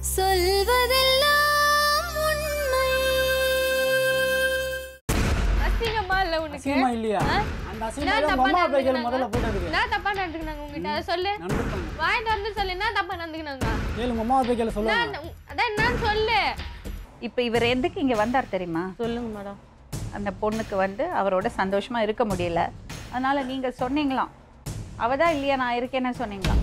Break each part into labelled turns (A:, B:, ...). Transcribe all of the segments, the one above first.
A: சொல்வதெல்லாம் உண்மை
B: அசிங்கமா இல்ல உனக்கு
C: அசிங்கமா இல்லையா
B: ஆ?
C: அந்த
B: என்ன
C: அசிங்கம்
B: தப்பா
C: உங்க அம்மா அப்பா கையில்
B: நடந்துக்கினாங்க?
C: முதல்ல போயிட்டு
B: என்ன தப்பா நடந்துக்கினாங்க உங்ககிட்ட அதை சொல்லு
C: நடந்துப்பாங்க
B: வாங்கிட்டு வந்து சொல்லு என்ன தப்பா நடந்துக்கினாங்க
C: கேளு உங்க அம்மா அப்பா கையில் சொல்லுவாங்க
B: என்ன- அதான் என்னன்னு சொல்லு
D: இப்போ இவர் எதுக்கு இங்கே வந்தார் தெரியுமா
B: சொல்லுங்க மேடம்
D: அந்த பொண்ணுக்கு வந்து அவரோட சந்தோஷமா இருக்க முடியல அதனால நீங்க சொன்னீங்களாம் அவ தான் இல்லையா நான் இருக்கேன்னு சொன்னீங்களாம்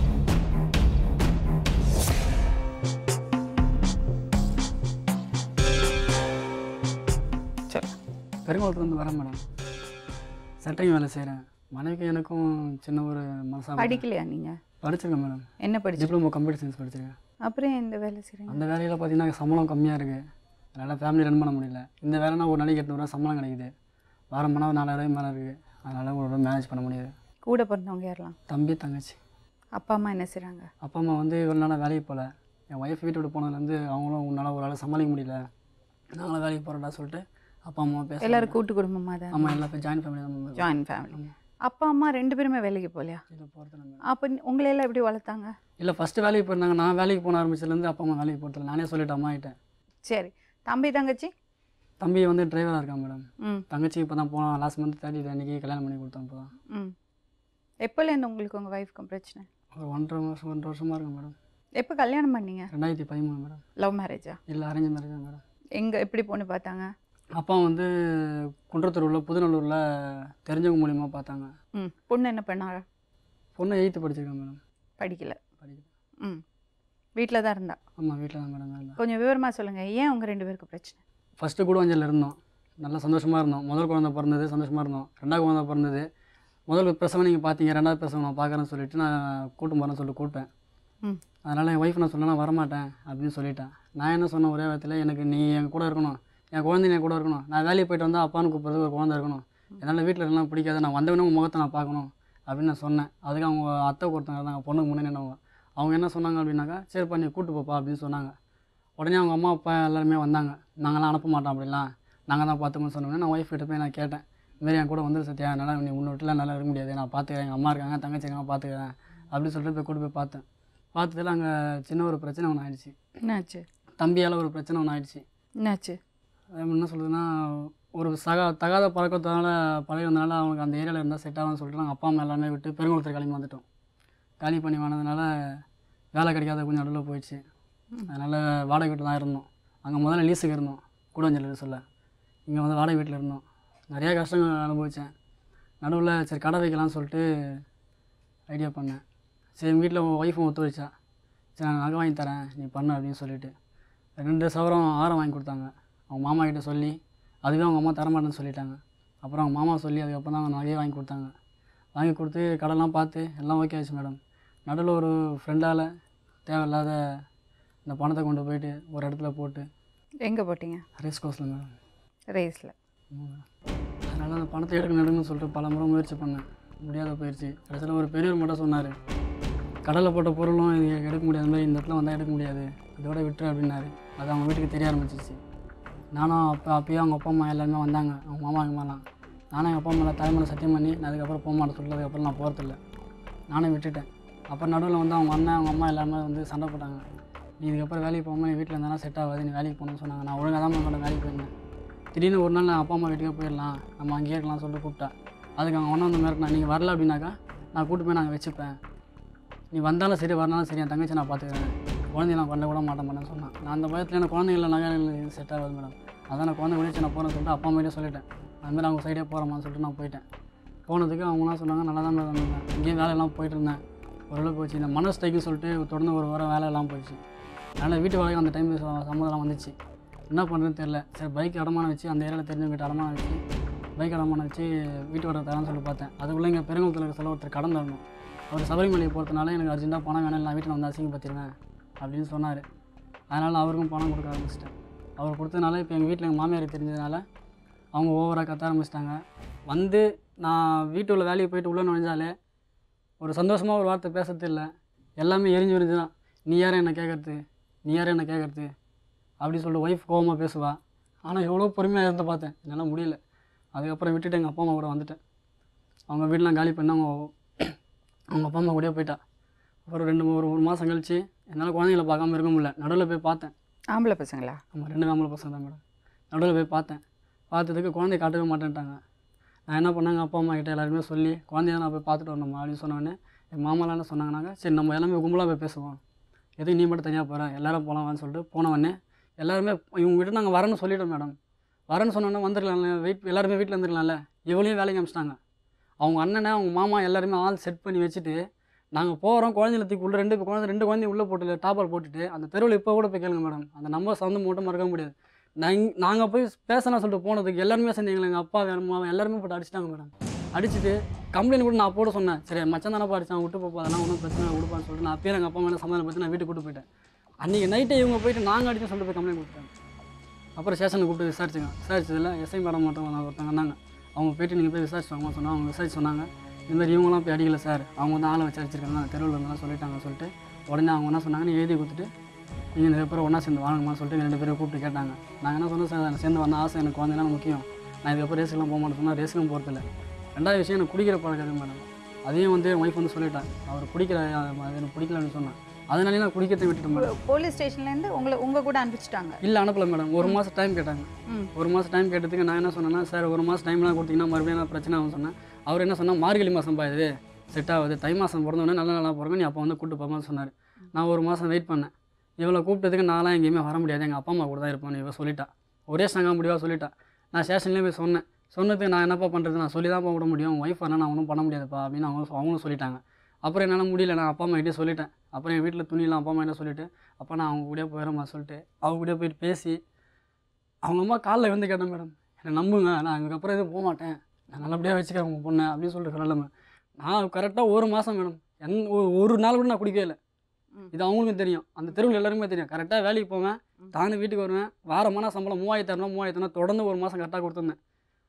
D: சரி
C: பெருங்குளத்துலேருந்து வரேன் மேடம் சென்ட்ரிங் வேலை செய்கிறேன் மனைவிக்கு எனக்கும் சின்ன ஒரு மனசா
D: படிக்கலையா நீங்க
C: படிச்சிருக்கேன் மேடம்
D: என்ன படிச்சு
C: டிப்ளமோ கம்ப்யூட்டர் சயின்ஸ் படிச்சிருக்கேன்
D: அப்புறம் ஏன் இந்த வேலை செய்றீங்க
C: அந்த வேலையில் பார்த்தீங்கன்னா சம்பளம் கம்மியாக இருக்குது அதனால் ஃபேமிலி ரன் பண்ண முடியல இந்த வேலைனா ஒரு நாளைக்கு எட்நூறுவா சம்பளம் கிடைக்குது வாரம் பண்ணால் நாலாயிரம் மேலே இருக்குது அதனால் ஒரு மேனேஜ் பண்ண முடியுது
D: கூட பிறந்தவங்க யாரெல்லாம்
C: தம்பி தங்கச்சி
D: அப்பா அம்மா என்ன செய்றாங்க
C: அப்பா அம்மா வந்து இவ்வளோ நாளாக வேலைக்கு போகல என் ஒய்ஃப் வீட்டை விட்டு போனதுலேருந்து அவங்களும் உன்னால் ஒரு ஆள் சமாளிக்க முடியல நாங்களும் வேலைக்கு போகிறோம்டா சொல்லிட்டு அப்பா அம்மா பேச
D: எல்லாரும் கூட்டு குடும்பமா தான்
C: ஆமாம் எல்லா பேர் ஜாயின் ஃபேமிலி தான்
D: ஜாயின் ஃபேமிலி அப்பா அம்மா ரெண்டு பேருமே வேலைக்கு போகலையா
C: இதில் போகிறது நம்ம
D: அப்போ உங்களை எல்லாம் எப்படி வளர்த்தாங்க
C: இல்லை ஃபஸ்ட்டு வேலைக்கு போயிருந்தாங்க நான் வேலைக்கு போன ஆரம்பிச்சதுலேருந்து அப்பா அம்மா வேலைக்கு போகிறதில்ல நானே சொல்லிட்டேன் அம்மா கிட்ட
D: சரி தம்பி தங்கச்சி
C: தம்பி வந்து டிரைவராக இருக்கான் மேடம்
D: ம்
C: தங்கச்சி இப்போ தான் போனான் லாஸ்ட் மந்த் தேர்ட்டி அன்றைக்கி கல்யாணம் பண்ணி கொடுத்தோம் இப்போ தான்
D: ம் எப்போலேருந்து உங்களுக்கு உங்கள் ஒய்ஃப்க்கும் பிரச்சனை
C: ஒரு ஒன்றரை வருஷம் ஒன்றரை வருஷமாக இருக்கும் மேடம்
D: எப்போ கல்யாணம் பண்ணீங்க
C: ரெண்டாயிரத்தி பதிமூணு மேடம்
D: லவ் மேரேஜா
C: இல்லை அரேஞ்ச் மேரேஜ் தான் மேடம்
D: எங்கே எப்படி பொண்ணு பார்த்தாங்க
C: அப்பா வந்து குன்றத்தூரில் புதுநல்லூரில் தெரிஞ்சவங்க மூலியமாக பார்த்தாங்க
D: ம் பொண்ணு என்ன பண்ணாங்க
C: பொண்ணு எயித்து படிச்சிருக்கேன் மேடம்
D: படிக்கல
C: படிக்கிறேன்
D: ம் வீட்டில் தான் இருந்தா
C: ஆமாம் வீட்டில் தான் மேடம் இருந்தேன்
D: கொஞ்சம் விவரமாக சொல்லுங்கள் ஏன் உங்கள் ரெண்டு பேருக்கு பிரச்சனை
C: ஃபஸ்ட்டு கூடுவாஞ்சலில் இருந்தோம் நல்லா சந்தோஷமாக இருந்தோம் முதல் குழந்தை பிறந்தது சந்தோஷமாக இருந்தோம் ரெண்டாவது குழந்தை பிறந்தது முதல் பிரசவம் நீங்கள் பார்த்தீங்க ரெண்டாவது பிரசவம் நான் பார்க்குறேன்னு சொல்லிட்டு நான் கூட்டம் போகிறேன்னு சொல்லிட்டு கூப்பிட்டேன்
D: ம்
C: அதனால் என் ஒய்ஃப் நான் சொன்னேன் நான் வரமாட்டேன் அப்படின்னு சொல்லிட்டேன் நான் என்ன சொன்னேன் ஒரே விதத்தில் எனக்கு நீ என் கூட இருக்கணும் என் குழந்தை என் கூட இருக்கணும் நான் வேலைக்கு போயிட்டு வந்தால் அப்பான்னு கூப்பிட்றதுக்கு ஒரு குழந்தை இருக்கணும் என்னால் வீட்டில் இருக்கலாம் பிடிக்காது நான் வந்தவனே உன் முகத்தை நான் பார்க்கணும் அப்படின்னு நான் சொன்னேன் அதுக்கு அவங்க அத்தை ஒருத்தங்க இருந்தாங்க பொண்ணுக்கு முன்னே நின்னவங்க அவங்க என்ன சொன்னாங்க அப்படின்னாக்கா சரிப்பா நீ கூட்டு போப்பா அப்படின்னு சொன்னாங்க உடனே அவங்க அம்மா அப்பா எல்லாருமே வந்தாங்க நாங்களாம் அனுப்ப மாட்டோம் அப்படிலாம் நாங்கள் தான் பார்த்துக்கோன்னு சொன்னோன்னே நான் ஒய்ஃப் கிட்ட போய் நான் கேட்டேன் இதுமாரி என் கூட வந்துரு சத்யா என்னால் நீ உன்னை விட்டுலாம் நல்லா இருக்க முடியாது நான் பார்த்துக்கிறேன் எங்கள் அம்மா இருக்காங்க தங்கச்சி இருக்காங்க பார்த்துக்கிறேன் அப்படின்னு சொல்லிட்டு போய் கூட்டு போய் பார்த்தேன் பார்த்ததுல அங்கே சின்ன ஒரு பிரச்சனை ஒன்று ஆயிடுச்சு
D: என்னாச்சு
C: தம்பியால் ஒரு பிரச்சனை ஒன்று ஆயிடுச்சு
D: என்னாச்சு
C: அது என்ன சொல்கிறதுன்னா ஒரு சகா தகாத பழக்கத்தினால பழகிறதுனால அவனுக்கு அந்த ஏரியாவில் இருந்தால் செட் ஆகும்னு சொல்லிட்டு நாங்கள் அப்பா அம்மா எல்லாமே விட்டு பெருங்குளத்தில் கிளம்பி வந்துட்டோம் காலி பண்ணி வந்ததுனால வேலை கிடைக்காத கொஞ்சம் நடுவில் போயிடுச்சு அதனால் வாடகை வீட்டில் தான் இருந்தோம் அங்கே முதல்ல லீஸுக்கு இருந்தோம் கூடஞ்சல் சொல்ல இங்கே வந்து வாடகை வீட்டில் இருந்தோம் நிறையா கஷ்டங்கள் அனுபவித்தேன் நடுவில் சரி கடை வைக்கலாம்னு சொல்லிட்டு ஐடியா பண்ணேன் சரி எங்கள் வீட்டில் ஒய்ஃபும் ஒத்துழைச்சா சரி நான் நகை வாங்கி தரேன் நீ பண்ணு அப்படின்னு சொல்லிட்டு ரெண்டு சவரம் ஆரம் வாங்கி கொடுத்தாங்க அவங்க மாமா கிட்ட சொல்லி அதுவே அவங்க அம்மா தரமாட்டேன்னு சொல்லிட்டாங்க அப்புறம் அவங்க மாமா சொல்லி அதுக்கப்புறம் தான் அவங்க நகையே வாங்கி கொடுத்தாங்க வாங்கி கொடுத்து கடலாம் பார்த்து எல்லாம் ஓகே ஆச்சு மேடம் நடுவில் ஒரு ஃப்ரெண்டால் தேவையில்லாத இந்த பணத்தை கொண்டு போயிட்டு ஒரு இடத்துல போட்டு
D: எங்கே போட்டீங்க
C: ரேஸ் கோர்ஸில் மேடம்
D: ரேஸில்
C: அதனால் அந்த பணத்தை எடுக்கணும் எடுக்கணும்னு சொல்லிட்டு பல முறை முயற்சி பண்ணேன் முடியாத போயிடுச்சு கடைசியில் ஒரு பெரியவர் மட்டும் சொன்னார் கடலில் போட்ட பொருளும் இது எடுக்க முடியாத மாதிரி இந்த இடத்துல வந்தால் எடுக்க முடியாது இதோட விட்டுரு அப்படின்னாரு அது அவங்க வீட்டுக்கு தெரிய ஆரம்பிச்சிச்சு நானும் அப்போ அப்பயே அவங்க அப்பா அம்மா எல்லாருமே வந்தாங்க அவங்க மாமா அம்மாலாம் நானும் எங்கள் அப்பா அம்மா தலைமையில் சத்தியம் பண்ணி நான் அதுக்கப்புறம் போக மாட்டேன் சொல்லிட்டு அதுக்கப்புறம் நான் போகிறதில்ல நானும் விட்டுட்டேன் அப்புறம் நடுவில் வந்து அவங்க அண்ணன் அவங்க அம்மா எல்லாருமே வந்து சண்டை போட்டாங்க நீ இதுக்கப்புறம் வேலைக்கு போகாமல் நீ வீட்டில் இருந்தாலும் செட் ஆகாது நீ வேலைக்கு போகணும்னு சொன்னாங்க நான் ஒழுங்காக தான் மேடம் வேலைக்கு போயிருந்தேன் திடீர்னு ஒரு நாள் நான் அப்பா அம்மா வீட்டுக்கே போயிடலாம் நம்ம அங்கேயே இருக்கலாம் சொல்லிட்டு கூப்பிட்டேன் அதுக்கு அவங்க ஒன்றும் வந்து மிரட்டினா நீங்கள் வரல அப்படின்னாக்கா நான் கூட்டு போய் நாங்கள் வச்சுப்பேன் நீ வந்தாலும் சரி வரனாலும் சரி என் தங்கச்சி நான் பார்த்துக்கிறேன் குழந்தைய நான் பண்ண கூட மாட்டேன் பண்ணேன்னு சொன்னேன் நான் அந்த பயத்தில் எனக்கு குழந்தைங்கள நகை செட் ஆகாது மேடம் அதான் நான் குழந்தை விழிச்சு நான் போகிறேன்னு சொல்லிட்டு அப்பா அம்மாட்டே சொல்லிட்டேன் அதுமாதிரி அவங்க சைடே போகிறோமான்னு சொல்லிட்டு நான் போயிட்டேன் போனதுக்கு அவங்களாம் சொன்னாங்க நல்லா தான் மேடம் இருந்தேன் இங்கேயும் வேலையெல்லாம் போயிட்டு இருந்தேன் ஓரளவுக்கு போச்சு இந்த மன ஸ்ட்ரைக்குன்னு சொல்லிட்டு தொடர்ந்து ஒரு வாரம் வேலையெல்லாம் போயிடுச்சு அதனால் வீட்டு வேலைக்கு அந்த டைம் சம்மதம்லாம் வந்துச்சு என்ன பண்ணுறதுன்னு தெரில சரி பைக் அடமானம் வச்சு அந்த ஏரியாவில் தெரிஞ்சவங்கிட்ட அடமானம் வச்சு பைக் அடமானம் வச்சு வீட்டு வர தரேன்னு சொல்லி பார்த்தேன் அதுக்குள்ளே இங்கே பெருங்குளத்தில் இருக்க சொல்ல ஒருத்தர் கடன் தரணும் அவர் சபரிமலையை போகிறதுனால எனக்கு அர்ஜென்ட்டாக பணம் வேணும் நான் வீட்டில் வந்து அசிங்கப்படுத்திடுவேன் அப்படின்னு சொன்னார் அதனால் அவருக்கும் பணம் கொடுக்க ஆரம்பிச்சிட்டேன் அவர் கொடுத்ததுனால இப்போ எங்கள் வீட்டில் எங்கள் மாமியாருக்கு தெரிஞ்சதுனால அவங்க ஓவராக கத்த ஆரம்பிச்சிட்டாங்க வந்து நான் வீட்டுள்ள வேலைக்கு போயிட்டு உள்ளே நுழைஞ்சாலே ஒரு சந்தோஷமாக ஒரு வார்த்தை பேசுறது இல்லை எல்லாமே எரிஞ்சு எரிஞ்சு தான் நீ யாரும் என்ன கேட்கறது நீ யாரும் என்ன கேட்கறது அப்படி சொல்லிட்டு ஒய்ஃப் கோவமாக பேசுவா ஆனால் எவ்வளோ பொறுமையாக இருந்து பார்த்தேன் என்னால் முடியல அதுக்கப்புறம் விட்டுட்டு எங்கள் அப்பா அம்மா கூட வந்துட்டேன் அவங்க வீடெலாம் காலி பண்ணி அவங்க அவங்க அப்பா அம்மா கூடயே போயிட்டா அப்புறம் ரெண்டு ஒரு ஒரு மாதம் கழிச்சு என்னால் குழந்தைங்கள பார்க்காம இருக்க முடியல நடுவில் போய் பார்த்தேன்
D: ஆம்பளை பசங்களா
C: ஆமாம் ரெண்டு ஆம்பளை பசங்க தான் மேடம் நடுவில் போய் பார்த்தேன் பார்த்ததுக்கு குழந்தைய காட்டவே மாட்டேன்ட்டாங்க நான் என்ன பண்ணாங்க அப்பா அம்மா கிட்ட எல்லாருமே சொல்லி குழந்தைய நான் போய் பார்த்துட்டு வரணுமா அப்படின்னு சொன்னோடனே என் மாமாலாம் என்ன சொன்னாங்கன்னாங்க சரி நம்ம எல்லாமே கும்பலாக போய் பேசுவோம் எதுவும் நீ மட்டும் தனியாக போகிற எல்லாரும் போகலாம்னு சொல்லிட்டு போனவொடனே எல்லாருமே இவங்ககிட்ட நாங்கள் வரேன்னு சொல்லிட்டோம் மேடம் வரேன்னு சொன்னோன்னே வந்துடலாம்ல வெயிட் எல்லாருமே வீட்டில் இருந்துடலாம்ல இவளையும் வேலைக்கு அமிச்சிட்டாங்க அவங்க அண்ணனை அவங்க மாமா எல்லாருமே ஆள் செட் பண்ணி வச்சுட்டு நாங்கள் போகிறோம் குழந்தைல தூக்கி உள்ள ரெண்டு குழந்தை ரெண்டு குழந்தைய உள்ளே போட்டு டாப்பர் போட்டுட்டு அந்த தெருவில் இப்போ கூட போய் கேளுங்க மேடம் அந்த நம்பர் வந்து மட்டும் மறக்க முடியாது நாங்கள் நாங்கள் போய் பேசலாம் சொல்லிட்டு போனதுக்கு எல்லாருமே சேர்ந்து எங்களை எங்கள் அப்பா வேறு மாமா எல்லாருமே போட்டு அடிச்சிட்டாங்க மேடம் அடிச்சுட்டு கம்ப்ளைண்ட் கூட நான் போட சொன்னேன் சரி மச்சான் தானே அடிச்சான் விட்டு போப்பா அதெல்லாம் ஒன்றும் பிரச்சனை இல்லை, விடுப்பான்னு சொல்லிட்டு நான் அப்பயே எங்கள் அப்பா மேலே சமாதானம் பற்றி நான் வீட்டுக்கு கூட்டு போயிட்டேன் அன்றைக்கி நைட்டே இவங்க போயிட்டு நாங்கள் அடிச்சு சொல்லிட்டு போய் கம்ப்ளைண்ட் கொடுத்தாங்க அப்புறம் ஸ்டேஷனில் கூப்பிட்டு விசாரிச்சுங்க விசாரிச்சதில் எஸ்ஐ மேடம் மட்டும் வந்தாங்க, ஒருத்தவங்க வந்தாங்க அவங்க போயிட்டு நீங்கள் போய் விசாரிச்சு வாங்க சொன்னாங்க அவங்க விசாரிச்சு சொன்னாங்க இந்த மாதிரி இவங்களாம் போய் அடிக்கல சார் அவங்க வந்து ஆளை வச்சு அடிச்சிருக்காங்க தெருவில் இருந்தெல்லாம் சொல்லிட்டாங்கன்னு சொல்லிட்டு உடனே அவங்க என்ன சொன்னாங்க நீ எழுதி கொடுத்துட்டு நீங்கள் நிறைய பேர் ஒன்றா சேர்ந்து வாங்கணுமான்னு சொல்லிட்டு எங்க ரெண்டு பேரும் கூப்பிட்டு கேட்டாங்க நாங்கள் என்ன சொன்னோம் சார் சேர்ந்து வந்த ஆசை எனக்கு குழந்தைலாம் முக்கியம் நான் இதுக்கப்புறம் ரேஸுக்கெலாம் போக மாட்டேன் சொன்னால் ரேஸுக்கும் போகிறதில்ல ரெண்டாவது விஷயம் எனக்கு குடிக்கிற பழக்கம் இருக்கு மேடம் அதையும் வந்து என் ஒய்ஃப் வந்து சொல்லிட்டான் அவர் குடிக்கிற அது எனக்கு பிடிக்கலன்னு சொன்னேன் அதனாலே நான் குடிக்கிறதை விட்டுட்டேன் மேடம்
D: போலீஸ் ஸ்டேஷன்லேருந்து உங்களை உங்கள் கூட அனுப்பிச்சிட்டாங்க
C: இல்லை அனுப்பல மேடம் ஒரு மாதம் டைம் கேட்டாங்க
D: ம்
C: ஒரு மாதம் டைம் கேட்டதுக்கு நான் என்ன சொன்னேன்னா சார் ஒரு மாதம் டைம்லாம் கொடுத்தீங்கன்னா மறுபடியும் நான் பிரச்சனை ஆகும் சொன்னேன் அவர் என்ன சொன்னால் மார்கழி மாதம் பாயுது செட் ஆகுது தை மாதம் பிறந்தோடனே நல்ல நல்லா பிறகு நீ அப்போ வந்து கூப்பிட்டு போமான்னு சொன்னார் நான் ஒரு மாதம் வெயிட் பண்ணேன் இவளை கூப்பிட்டதுக்கு நான்லாம் எங்கேயுமே வர முடியாது எங்கள் அப்பா அம்மா கூட தான் இருப்பேன் இவ சொல்லிட்டா ஒரே சங்க முடிவாக சொல்லிட்டா நான் ஸ்டேஷன்லேயே போய் சொன்னேன் சொன்னதுக்கு நான் என்னப்பா பண்ணுறது நான் சொல்லி தான் போக விட முடியும் ஒய்ஃப் ஆனால் நான் ஒன்றும் பண்ண முடியாதுப்பா அப்படின்னு அவங்க அவங்களும் சொல்லிட்டாங்க அப்புறம் என்னால் முடியல நான் அப்பா அம்மா கிட்டே சொல்லிட்டேன் அப்புறம் என் வீட்டில் துணியெல்லாம் அப்பா அம்மா கிட்ட சொல்லிட்டு அப்போ நான் அவங்க கூடயே போயிடமா சொல்லிட்டு அவங்க கூடயே போயிட்டு பேசி அவங்க அம்மா காலில் வந்து கேட்டேன் மேடம் என்னை நம்புங்க நான் அதுக்கப்புறம் எதுவும் போக மாட்டேன் நான் நல்லபடியாக வச்சுக்கிறேன் உங்கள் பொண்ணை அப்படின்னு சொல்லிட்டு நிலமை நான் கரெக்டாக ஒரு மாதம் மேடம் என் ஒரு- ஒரு நாள் கூட நான் குடிக்கவே இல்லை
D: ம்.
C: இது அவங்களுக்கும் தெரியும் அந்த தெருவில் எல்லாருமே தெரியும் கரெக்டாக வேலைக்கு போவேன் தானே வீட்டுக்கு வருவேன் வாரமான சம்பளம் மூவாயிரத்தி இரநூறு மூவாயிரத்தி இரநூறு தொடர்ந்து ஒரு மாதம் கரெக்டாக கொடுத்துருந்தேன்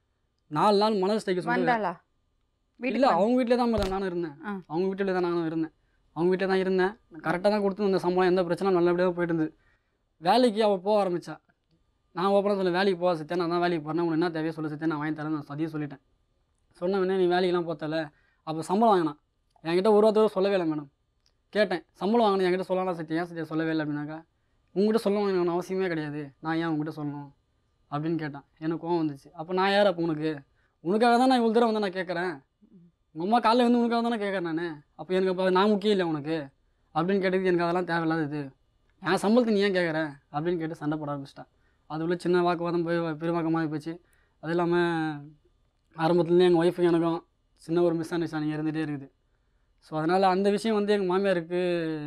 C: நாலு நாள் மனசு தைக்க சொல்லி
D: வந்தாளா
C: இல்லை
D: வீட்டுக்கு
C: அவங்க வீட்டில் தான் மேடம் நானும் இருந்தேன்
D: ஆ.
C: அவங்க வீட்டில் தான் நானும் இருந்தேன் அவங்க வீட்டில் தான் இருந்தேன் கரெக்டாக தான் கொடுத்து அந்த சம்பளம் எந்த பிரச்சனையும் நல்லபடியாக போயிட்டு இருந்தது வேலைக்கு அவள் போக ஆரம்பிச்சா நான் ஓப்பனாக சொல்ல வேலைக்கு போக சத்தியா நான் தான் வேலைக்கு போகிறேன் உனக்கு என்ன தேவையோ சொல்லு சத்தியா நான் வாங்கி தரேன் நான் சதியும் சொல்லிட்டேன் சொன்ன உடனே நீ வேலைக்கெல்லாம் போத்தல அப்போ சம்பளம் வாங்கினான் என்கிட்ட ஒரு வார்த்தை கூட சொல்லவே இல்லை மேடம் கேட்டேன் சம்பளம் வாங்கினேன் என்கிட்ட சொல்லலாம் சத்தியா ஏன் சத்தியா சொல்லவே இல்லை அப்படின்னாக்கா உங்ககிட்ட சொல்ல வேணும் அவசியமே கிடையாது நான் ஏன் உங்ககிட்ட சொல்லணும் அப்படின்னு கேட்டான் எனக்கு கோவம் வந்துச்சு அப்போ நான் யார் அப்போ உனக்கு உனக்காக தான் நான் இவ்வளோ தூரம் வந்து நான் கேட்குறேன் உங்கள் அம்மா காலைல வந்து உனக்காக தானே கேட்குறேன் நான் அப்போ எனக்கு அப்போ நான் முக்கியம் இல்லை உனக்கு அப்படின்னு கேட்டதுக்கு எனக்கு அதெல்லாம் தேவையில்லாதது என் சம்பளத்தை நீ ஏன் கேட்குற அப்படின்னு கேட்டு சண்டை போட ஆரம்பிச்சிட்டேன் அதுக்குள்ளே சின்ன வாக்குவாதம் போய் பெருவாக்கமாக போச்சு அது இல்லாமல் ஆரம்பத்துலேருந்து எங்கள் ஒய்ஃபுக்கும் எனக்கும் சின்ன ஒரு மிஸ் அண்டர்ஸ்டாண்டிங் இருந்துகிட்டே இருக்குது ஸோ அதனால் அந்த விஷயம் வந்து எங்கள் மாமியாருக்கு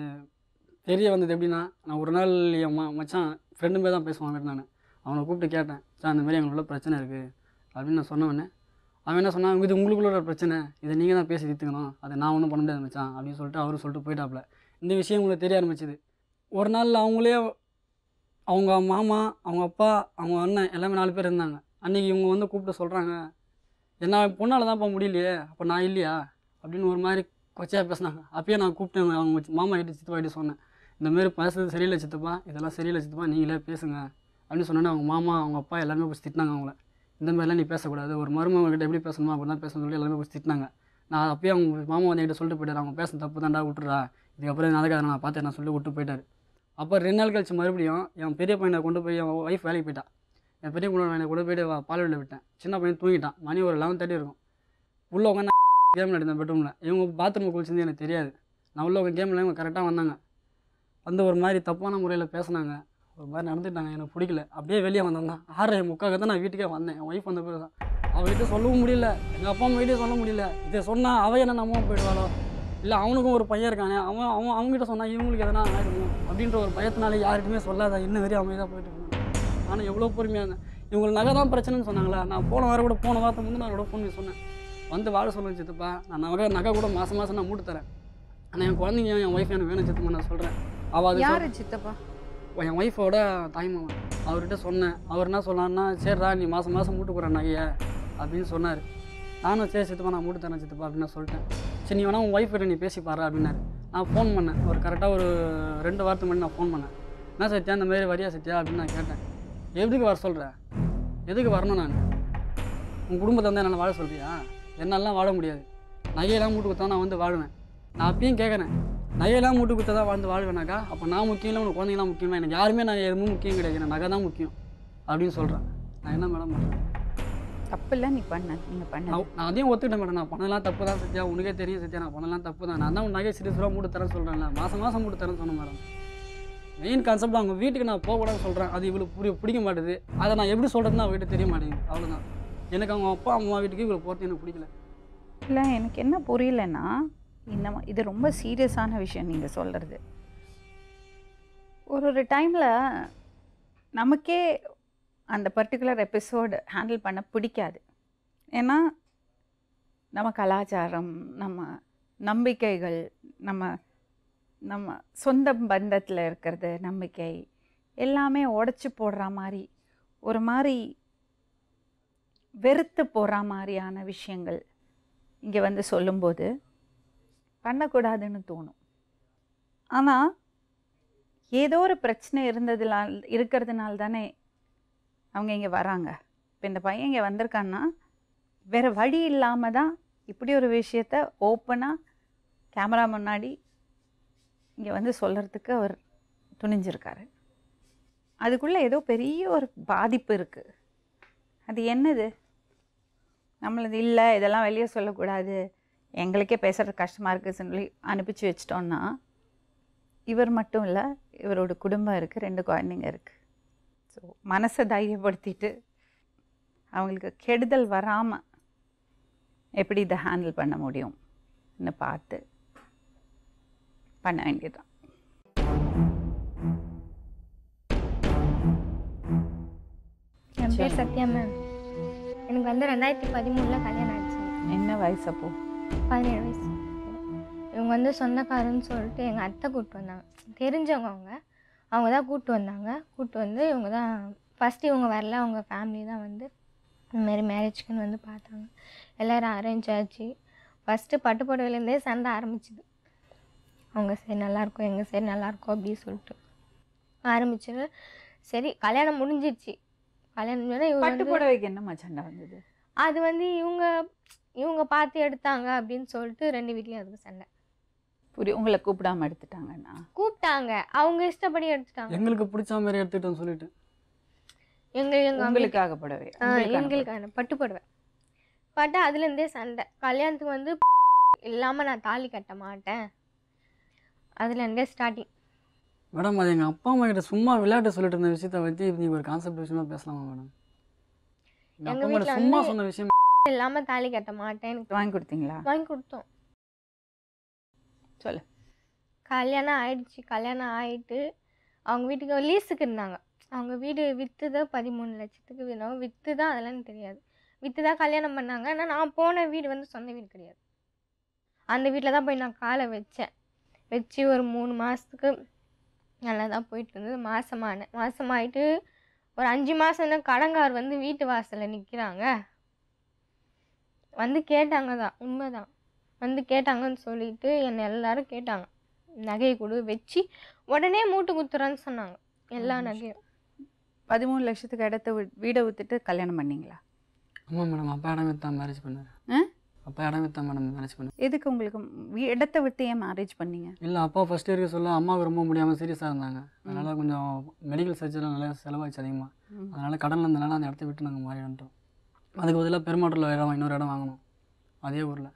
C: தெரிய வந்தது எப்படின்னா நான் ஒரு நாள் என் ம மச்சான் ஃப்ரெண்டு போய் தான் பேசுவாங்க நான் அவனை கூப்பிட்டு கேட்டேன் சார் அந்த மாதிரி எங்களுக்குள்ள பிரச்சனை இருக்குது அப்படின்னு நான் சொன்ன உடனே அவன் என்ன சொன்னான் இது உங்களுக்குள்ள ஒரு பிரச்சனை இதை நீங்கள் தான் பேசி தீர்த்துக்கணும் அதை நான் ஒன்றும் பண்ண முடியாது மச்சான் அப்படின்னு சொல்லிட்டு அவரும் சொல்லிட்டு போயிட்டாப்புல இந்த விஷயம் உங்களுக்கு தெரிய ஆரம்பிச்சுது ஒரு நாள் அவங்களே அவங்க மாமா அவங்க அப்பா அவங்க அண்ணன் எல்லாமே நாலு பேர் இருந்தாங்க அன்றைக்கி இவங்க வந்து கூப்பிட்டு சொல்கிறாங்க என்ன பொண்ணால் தான்ப்பா முடியலையே அப்போ நான் இல்லையா அப்படின்னு ஒரு மாதிரி கொச்சையாக பேசினாங்க அப்பயே நான் கூப்பிட்டேன் அவங்க சி- மாமா கிட்ட சித்தப்பா கிட்ட சொன்னேன் இந்த மாதிரி பேசுறது சரியில்லை சித்தப்பா இதெல்லாம் சரியில்லை சித்தப்பா நீங்களே பேசுங்க அப்படின்னு சொன்னோன்னே அவங்க மாமா அவங்க அப்பா எல்லாருமே பிடிச்சி திட்டினாங்க அவங்கள இந்த மாதிரிலாம் நீ பேசக்கூடாது ஒரு மருமகன் கிட்ட எப்படி பேசணுமோ அப்படி தான் பேசணும்னு சொல்லி எல்லாமே பிடிச்சி திட்டினாங்க நான் அப்பயே அவங்க மாமா வந்து என்கிட்ட சொல்லிட்டு போயிட்டாரு அவங்க பேச தப்பு தாண்டா விட்டுறா இதுக்கப்புறம் நடக்காது நான் பார்த்தேன் நான் சொல்லி விட்டு போயிட்டாரு அப்போ ரெண்டு நாள் கழிச்சு மறுபடியும் என் பெரிய பையனை கொண்டு போய் என் ஒய்ஃப் வேலைக்கு போயிட்டா என் பெரிய பையனை கொண்டு போயிட்டு வா- பால்வெளியில் விட்டேன் சின்ன பையன் தூங்கிட்டான் மணி ஒரு லெவன் தேர்ட்டி இருக்கும் உள்ளே உட்காந்து கேம் நடந்தேன் பெட்ரூமில் இவங்க பாத்ரூம் குளிச்சிருந்து எனக்கு தெரியாது நான் உள்ள உட்காந்து கேமில் இவங்க கரெக்டாக வந்தாங்க வந்து ஒரு மாதிரி தப்பான முறையில் பேசுனாங்க ஒரு மாதிரி நடந்துட்டாங்க எனக்கு பிடிக்கல அப்படியே வெளியே வந்தேன் தான் ஆறரை முக்காக தான் நான் வீட்டுக்கே வந்தேன் என் ஒய்ஃப் வந்த பிறகு தான் அவகிட்ட சொல்லவும் முடியல எங்கள் அப்பா அம்மா கிட்டே சொல்ல முடியல இதை சொன்னால் அவ என்ன நம்பாம போயிடுவாளோ இல்லை அவனுக்கும் ஒரு பையன் இருக்கானே அவன் அவன் அவங்ககிட்ட சொன்னால் இவங்களுக்கு எதனா ஆகிடுமோ அப்படின்ற ஒரு பயத்தினால யார்கிட்டயுமே சொல்லாத இன்ன வரையும் அமைதியாக போயிட்டு இருந்தேன் ஆனால் எவ்வளோ பொறுமையாக இருந்தேன் இவங்களுக்கு நகை தான் பிரச்சனைன்னு சொன்னாங்களா நான் போன வாரம் கூட போன வாரத்தை முந்தி நான் கூட ஃபோன் பண்ணி சொன்னேன் வந்து வாழ சொல்லுங்க சித்தப்பா நான் நகை நகை கூட மாதம் மாதம் நான் மூட்டு தரேன் ஆனால் என் குழந்தைங்க என் ஒய்ஃப் எனக்கு வேணும் சித்தப்பா நான் சொல்கிறேன் அவள் அது
D: யாரு சித்தப்பா
C: என் ஒய்ஃபோட தாய்மாமன் அவர்கிட்ட சொன்னேன் அவர் என்ன சொன்னார்னா சரிடா நீ மாதம் மாதம் மூட்டு போகிற நகையை அப்படின்னு சொன்னார் நானும் சரி சித்தப்பா நான் மூட்டு தரேன் சித்தப்பா அப்படின்னு நான் சொல்லிட்டேன் சரி நீ வேணா உன் ஒய்ஃப் கிட்ட நீ பேசி பாரு அப்படின்னாரு நான் ஃபோன் பண்ணேன் ஒரு கரெக்டாக ஒரு ரெண்டு வாரத்துக்கு முன்னாடி நான் ஃபோன் பண்ணேன் என்ன சத்யா இந்த மாதிரி வரியா சத்யா அப்படின்னு நான் கேட்டேன் எதுக்கு வர சொல்கிற எதுக்கு வரணும் நான் உன் குடும்பத்தை வந்து என்னால் வாழ சொல்றியா என்னாலாம் வாழ முடியாது நகையெல்லாம் மூட்டு கொடுத்தா நான் வந்து வாழுவேன் நான் அப்பயும் கேட்குறேன் நகையெல்லாம் மூட்டு கொடுத்தா வாழ்ந்து வாழ்வேனாக்கா அப்போ நான் முக்கியம் இல்லை உனக்கு குழந்தைங்களாம் முக்கியமா எனக்கு யாருமே நான் எதுவும் முக்கியம் கிடையாது எனக்கு நகை தான் முக்கியம் அப்படின்னு சொல்கிறேன் நான் என்ன மேடம் பண்ணுறேன்
D: தப்பு இல்லை நீ பண்ண நீங்கள் பண்ண
C: நான் நான் அதையும் ஒத்துக்கிட்டேன் மேடம் நான் பண்ணலாம் தப்பு தான் சத்யா உனக்கே தெரியும் சத்யா நான் பண்ணலாம் தப்பு தான் நான் தான் உன் நகை சிறு ரூபா மூட்டு தரேன் சொல்கிறேன்ல மாதம் மாதம் மூட்டு தரேன்னு சொன்னேன் மேடம் மெயின் கான்செப்ட் அவங்க வீட்டுக்கு நான் போகக்கூடாதுன்னு சொல்கிறேன் அது இவளுக்கு புரிய பிடிக்க மாட்டேது அதை நான் எப்படி சொல்கிறதுன்னு அவங்ககிட்ட தெரிய மாட்டேங்குது அவ்வளோதான் எனக்கு அவங்க அப்பா அம்மா வீட்டுக்கு இவளை போகிறது எனக்கு பிடிக்கல
D: இல்லை எனக்கு என்ன புரியலன்னா இந்த மா- இது ரொம்ப சீரியஸான விஷயம் நீங்கள் சொல்கிறது ஒரு ஒரு டைமில் நமக்கே அந்த பர்டிகுலர் எபிசோடு ஹேண்டில் பண்ண பிடிக்காது ஏன்னா நம்ம கலாச்சாரம் நம்ம நம்பிக்கைகள் நம்ம நம்ம சொந்த பந்தத்தில் இருக்கிறது நம்பிக்கை எல்லாமே உடச்சி போடுற மாதிரி ஒரு மாதிரி வெறுத்து போடுற மாதிரியான விஷயங்கள் இங்கே வந்து சொல்லும்போது பண்ணக்கூடாதுன்னு தோணும் ஆனால் ஏதோ ஒரு பிரச்சனை இருந்ததுனால இருக்கிறதுனால தானே அவங்க இங்கே வராங்க இப்போ இந்த பையன் இங்கே வந்திருக்கான்னா வேறு வழி இல்லாமல் தான் இப்படி ஒரு விஷயத்த ஓப்பனாக கேமரா முன்னாடி இங்கே வந்து சொல்கிறதுக்கு அவர் துணிஞ்சிருக்காரு அதுக்குள்ளே ஏதோ பெரிய ஒரு பாதிப்பு இருக்குது அது என்னது நம்மளது இல்லை இதெல்லாம் வெளியே சொல்லக்கூடாது எங்களுக்கே பேசுகிறது கஷ்டமாக இருக்குது சொல்லி அனுப்பிச்சு வச்சிட்டோன்னா இவர் மட்டும் இல்லை இவரோட குடும்பம் இருக்குது ரெண்டு குழந்தைங்க இருக்குது ஸோ மனசை தைரியப்படுத்திட்டு அவங்களுக்கு கெடுதல் வராமல் எப்படி இதை ஹேண்டில் பண்ண முடியும்னு பார்த்து பண்ண வேண்டியதுதான்
A: என் பேர் சத்யா மேம் எனக்கு வந்து ரெண்டாயிரத்தி பதிமூணில் கல்யாணம் ஆச்சு
D: என்ன வயசு அப்போ
A: பதினேழு வயசு இவங்க வந்து சொந்தக்காரன்னு சொல்லிட்டு எங்கள் அத்தை கூப்பிட்டு வந்தாங்க தெரிஞ்சவங்க அவங்க அவங்க தான் கூப்பிட்டு வந்தாங்க கூப்பிட்டு வந்து இவங்க தான் ஃபஸ்ட்டு இவங்க வரல அவங்க ஃபேமிலி தான் வந்து இந்தமாரி மேரேஜ்க்குன்னு வந்து பார்த்தாங்க எல்லோரும் அரேஞ்ச் ஆச்சு ஃபஸ்ட்டு பட்டு புடவையிலேருந்தே சண்டை ஆரம்பிச்சுது அவங்க சரி நல்லாயிருக்கும் எங்கள் சரி நல்லாயிருக்கும் அப்படின்னு சொல்லிட்டு ஆரம்பிச்சு சரி கல்யாணம் முடிஞ்சிடுச்சு கல்யாணம் முடிஞ்சோடனே இவங்க
D: பட்டு
A: வந்து-
D: புடவைக்கு என்ன சண்டை வந்தது
A: அது வந்து இவங்க இவங்க பார்த்து எடுத்தாங்க அப்படின்னு சொல்லிட்டு ரெண்டு வீட்லேயும் அதுக்கு சண்டை
D: புரிய உங்களை கூப்பிடாம எடுத்துட்டாங்கன்னா
A: கூப்பிட்டாங்க அவங்க இஷ்டப்படி எடுத்துட்டாங்க
C: எங்களுக்கு பிடிச்ச மாதிரி எடுத்துக்கிட்டோன்னு சொல்லிட்டு
A: எங்க எங்க அம்மா-
D: உங்களுக்காக புடவை
A: ஆ,
D: உங்களுக்கான
A: எங்களுக்கான பட்டு புடவை பட்டு அதுலேருந்தே சண்டை கல்யாணத்துக்கு வந்து இல்லாமல் நான் தாலி கட்ட மாட்டேன் அதுலேருந்தே ஸ்டார்டிங்
C: மேடம் அது எங்கள் அப்பா அம்மா கிட்ட சும்மா விளையாட்டு சொல்லிட்டு இருந்த விஷயத்த பற்றி நீங்கள் ஒரு கான்செப்ட் விஷயமா பேசலாமா மேடம் எங்கள்
A: எங்க
C: அப்பா அம்மா
A: வீட்ல
C: சும்மா
A: வந்து-
C: சொன்ன விஷயம்
A: இல்லாமல் தாலி கட்ட மாட்டேன் எனக்கு
D: வாங்கி கொடுத்தீங்களா
A: வாங்கி கொடுத்தோம்
D: சொல்லு
A: கல்யாணம் ஆயிடுச்சு கல்யாணம் ஆயிட்டு அவங்க வீட்டுக்கு லீஸுக்கு இருந்தாங்க அவங்க வீடு விற்று தான் பதிமூணு லட்சத்துக்கு வேணும் விற்று தான் அதெல்லாம் தெரியாது விற்று தான் கல்யாணம் பண்ணாங்க ஆனால் நான் போன வீடு வந்து சொந்த வீடு கிடையாது அந்த வீட்டில் தான் போய் நான் காலை வச்சேன் வச்சு ஒரு மூணு மாதத்துக்கு நல்லா தான் போயிட்டு இருந்தது மாசமானேன் மாசமாயிட்டு ஒரு அஞ்சு மாதம் கடங்கார் வந்து வீட்டு வாசலில் நிற்கிறாங்க வந்து கேட்டாங்க தான் உண்மைதான் வந்து கேட்டாங்கன்னு சொல்லிட்டு என்னை எல்லாரும் கேட்டாங்க நகையை கொடு வச்சு உடனே மூட்டு குத்துறேன்னு சொன்னாங்க எல்லா
D: ஒரு நிமிஷம்.
A: நகையும்
D: பதிமூணு லட்சத்துக்கு இடத்த வி- வீடை வித்துட்டு கல்யாணம் பண்ணீங்களா
C: ஆமாம் மேடம் அப்பா இடம் வித்தான் மேரேஜ் பண்ணார்
D: ஆ?
C: அப்பா இடம் வித்தான் மேடம் மேரேஜ் பண்ணார்
D: எதுக்கு உங்களுக்கு வீ- இடத்த விட்டு ஏன் மேரேஜ் பண்ணீங்க
C: இல்லை அப்பா ஃபஸ்ட் இருக்க சொல்ல அம்மாவுக்கு ரொம்ப முடியாமல் சீரியஸாக இருந்தாங்க அதனால் கொஞ்சம் மெடிக்கல் சர்ஜரிலாம் நல்லா செலவாச்சு அதிகமாக
D: ம்.
C: அதனால் கடனில் இருந்தனால அந்த இடத்த விட்டு நாங்கள் மாறிட்டோம் அதுக்கு பதிலாக பெருமாட்டில் இடம் இன்னொரு இடம் வாங்கணும் அதே ஊரில்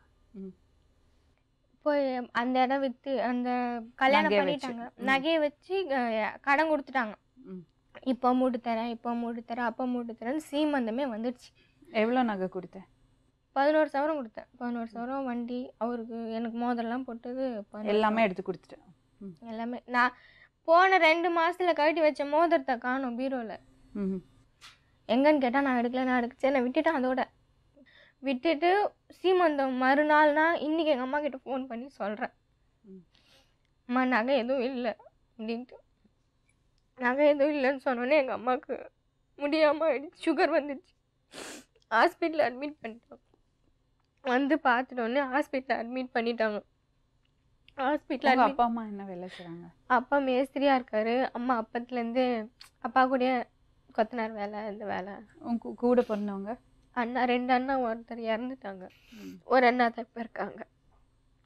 A: போய் அந்த இடம் விற்று அந்த கல்யாணம்
D: நகையை வச்சு.
A: பண்ணிட்டாங்க
D: ம்.
A: நகையை வச்சு அஹ், கடன் கொடுத்துட்டாங்க
D: ம்.
A: இப்போ மூட்டு தரேன் இப்போ மூட்டு தரேன் அப்போ மூட்டு தரேன் சீமந்தமே வந்துடுச்சு
D: எவ்வளோ நகை கொடுத்தேன்
A: பதினோரு சவரம் கொடுத்தேன் பதினோரு சவரம் வண்டி அவருக்கு எனக்கு மோதிரம்லாம் போட்டது பதினோரு
D: எல்லாமே எடுத்து கொடுத்துட்டேன்
A: சவரம். எல்லாமே நான் போன ரெண்டு மாசத்துல கழட்டி வச்ச மோதிரத்தை காணும் பீரோவில்
D: ம்
A: எங்கன்னு கேட்டால் நான் எடுக்கல நான் எடுக்க சரி நான் விட்டுட்டேன் அதோட விட்டுட்டு சீமந்தம் மறுநாள்னா இன்றைக்கி எங்கள் அம்மா கிட்ட ஃபோன் பண்ணி சொல்கிறேன்
D: ம்.
A: அம்மா நகை எதுவும் இல்லை அப்படின்ட்டு நகை எதுவும் இல்லைன்னு சொன்னோன்னே எங்கள் அம்மாவுக்கு முடியாமல் ஆயிடுச்சு சுகர் வந்துடுச்சு ஹாஸ்பிட்டலில் அட்மிட் பண்ணிட்டாங்க வந்து பார்த்துட்டோன்னே ஹாஸ்பிட்டலில் அட்மிட் பண்ணிட்டாங்க ஹாஸ்பிட்டலில்
D: உங்க
A: அட்மிட்
D: அப்பா அம்மா என்ன வேலை செய்றாங்க
A: அப்பா மேஸ்திரியாக இருக்காரு அம்மா அப்பத்துலேருந்து அப்பா கூடயே கொத்தனார் வேலை இந்த வேலை
D: உங்க கூ- கூட பிறந்தவங்க
A: அண்ணா ரெண்டு அண்ணா ஒருத்தர் இறந்துட்டாங்க
D: ம்.
A: ஒரு அண்ணா தான் இப்போ இருக்காங்க